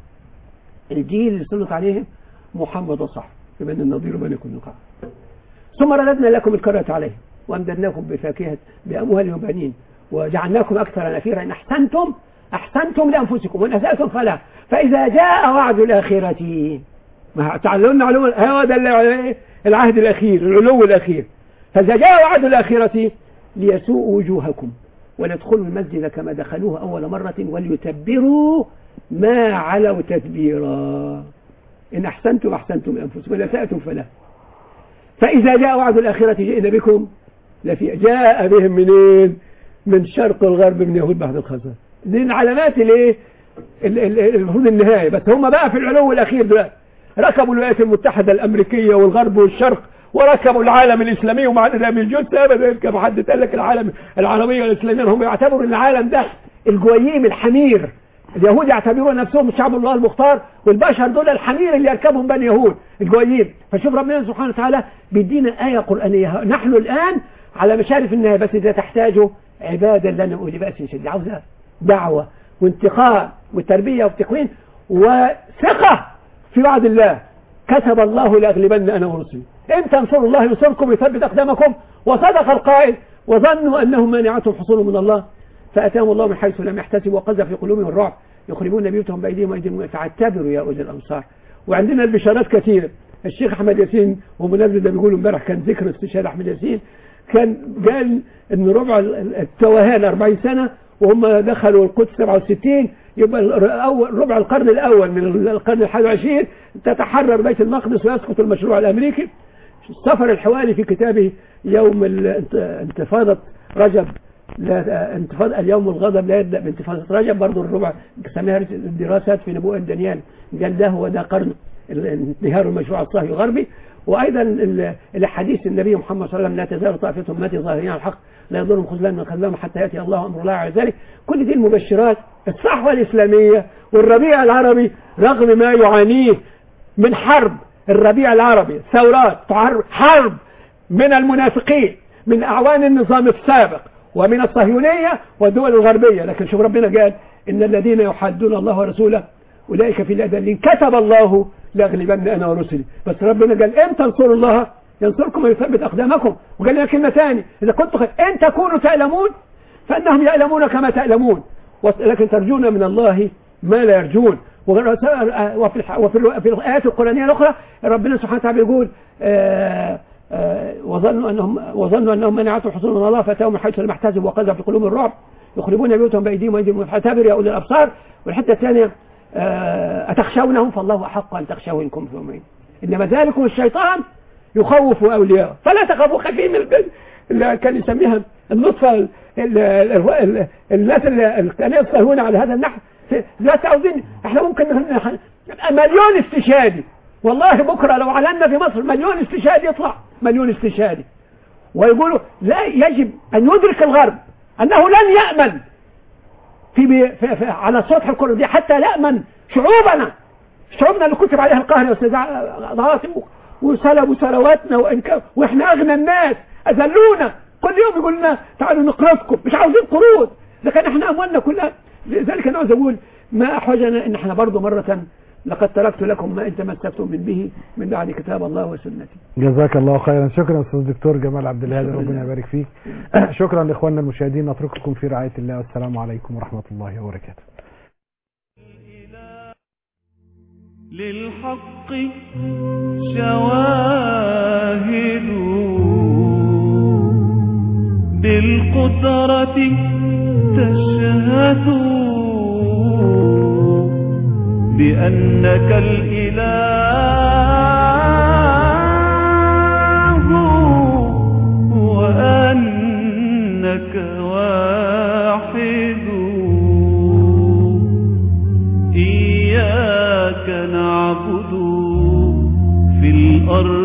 الجيل اللي سلط عليهم محمد وصحبه بمن النظير بني كل قاع ثم رددنا لكم الكرة عليهم وامددناكم بفاكهة بأموال وبنين وجعلناكم أكثر نفيرا إن أحسنتم أحسنتم لأنفسكم وإن أسأتم فلا فإذا جاء وعد الآخرة ما تعلمنا علوم هو ده العهد الأخير العلو الأخير فإذا جاء وعد الآخرة ليسوء وجوهكم وليدخلوا المسجد كما دخلوه أول مرة وليتبروا ما علوا تتبيرا إن أحسنتم أحسنتم لأنفسكم وإن أسأتم فلا فإذا جاء وعد الآخرة جئنا بكم لفي جاء بهم منين من شرق الغرب من يهود بعد الخزر دي العلامات الايه المفروض النهاية بس هم بقى في العلو الأخير دلوقتي ركبوا الولايات المتحدة الأمريكية والغرب والشرق وركبوا العالم الإسلامي ومع ذلك من جزء أبدا كما حد قال لك العالم العربية والإسلامية هم يعتبروا أن العالم ده الجويم الحمير اليهود يعتبرون نفسهم شعب الله المختار والبشر دول الحمير اللي يركبهم بني يهود الجويين فشوف ربنا سبحانه وتعالى بيدينا آية قرآنية نحن الآن على مشارف النهاية بس إذا تحتاجوا عبادا لنا أولي بأس شديد عاوزة دعوة وانتقاء وتربية وتكوين وثقة في وعد الله كتب الله لأغلبن أنا ورسلي إن تنصروا الله ينصركم ويثبت أقدامكم وصدق القائل وظنوا أنهم مانعتهم حصول من الله فأتاهم الله من حيث لم يحتسبوا وقذف في قلوبهم الرعب يخربون بيوتهم بأيديهم وأيديهم فاعتبروا يا أولي الأمصار وعندنا البشارات كثيرة الشيخ أحمد ياسين ومنزل ده بيقول امبارح كان ذكر استشهاد أحمد ياسين كان قال ان ربع التوهان 40 سنة وهم دخلوا القدس 67 يبقى الأول ربع القرن الأول من القرن الحادي والعشرين تتحرر بيت المقدس ويسقط المشروع الأمريكي السفر الحوالي في كتابه يوم انتفاضة رجب لا انتفاضة اليوم الغضب لا يبدأ بانتفاضة رجب برضه الربع سميها الدراسات في نبوءة دانيال قال ده هو ده قرن انتهار المشروع الصهيوني الغربي وأيضا الحديث النبي محمد صلى الله عليه وسلم لا تزال طائفة أمتي ظاهرين على الحق لا يضرهم خذلان من خذلان حتى يأتي الله أمر الله على ذلك كل دي المبشرات الصحوة الإسلامية والربيع العربي رغم ما يعانيه من حرب الربيع العربي ثورات حرب من المنافقين من أعوان النظام السابق ومن الصهيونية والدول الغربية لكن شوف ربنا قال إن الذين يحدون الله ورسوله أولئك في الأذلين كتب الله لأغلبن أنا ورسلي بس ربنا قال إن تنصروا الله ينصركم ويثبت أقدامكم وقال لنا كلمة ثانية إذا كنتم إن تكونوا تعلمون فإنهم يعلمون كما تعلمون لكن ترجون من الله ما لا يرجون وفي وفي الآيات القرآنية الأخرى ربنا سبحانه وتعالى يقول آآ آآ وظنوا أنهم وظنوا أنهم منعتهم حصول من الله فأتاهم من حيث لم يحتسبوا وقذف في قلوبهم الرعب يخربون بيوتهم بأيديهم وأيديهم فاعتبروا يا أولي الأبصار والحتة الثانية أتخشونهم فالله أحق أن تخشوا إن كنتم مؤمنين إنما ذلكم الشيطان يخوف أولياءه فلا تخافوا خفين اللي كان يسميها النطفة الناس اللي كانوا يصفهون على هذا النحو لا تعوزين احنا ممكن مليون استشهادي والله بكرة لو علنا في مصر مليون استشهادي يطلع مليون استشهادي ويقولوا لا يجب أن يدرك الغرب أنه لن يأمن في, بي في, في على سطح الكرة دي حتى يأمن شعوبنا شعوبنا اللي كتب عليها القاهرة واستضعاف وسلبوا ثرواتنا وإنك... واحنا أغنى الناس أذلونا كل يوم يقول لنا تعالوا نقرضكم مش عاوزين قروض لكن احنا أموالنا كلها لذلك أنا عاوز أقول ما أحوجنا إن احنا برضه مرة لقد تركت لكم ما إن تمسكتم من به من بعد كتاب الله وسنتي جزاك الله خيرا شكرا أستاذ الدكتور جمال عبد الهادي ربنا يبارك فيك شكرا لإخواننا المشاهدين نترككم في رعاية الله والسلام عليكم ورحمة الله وبركاته للحق شواهد بالقدرة تشهد بأنك الإله وأنك واحد إياك نعبد في الأرض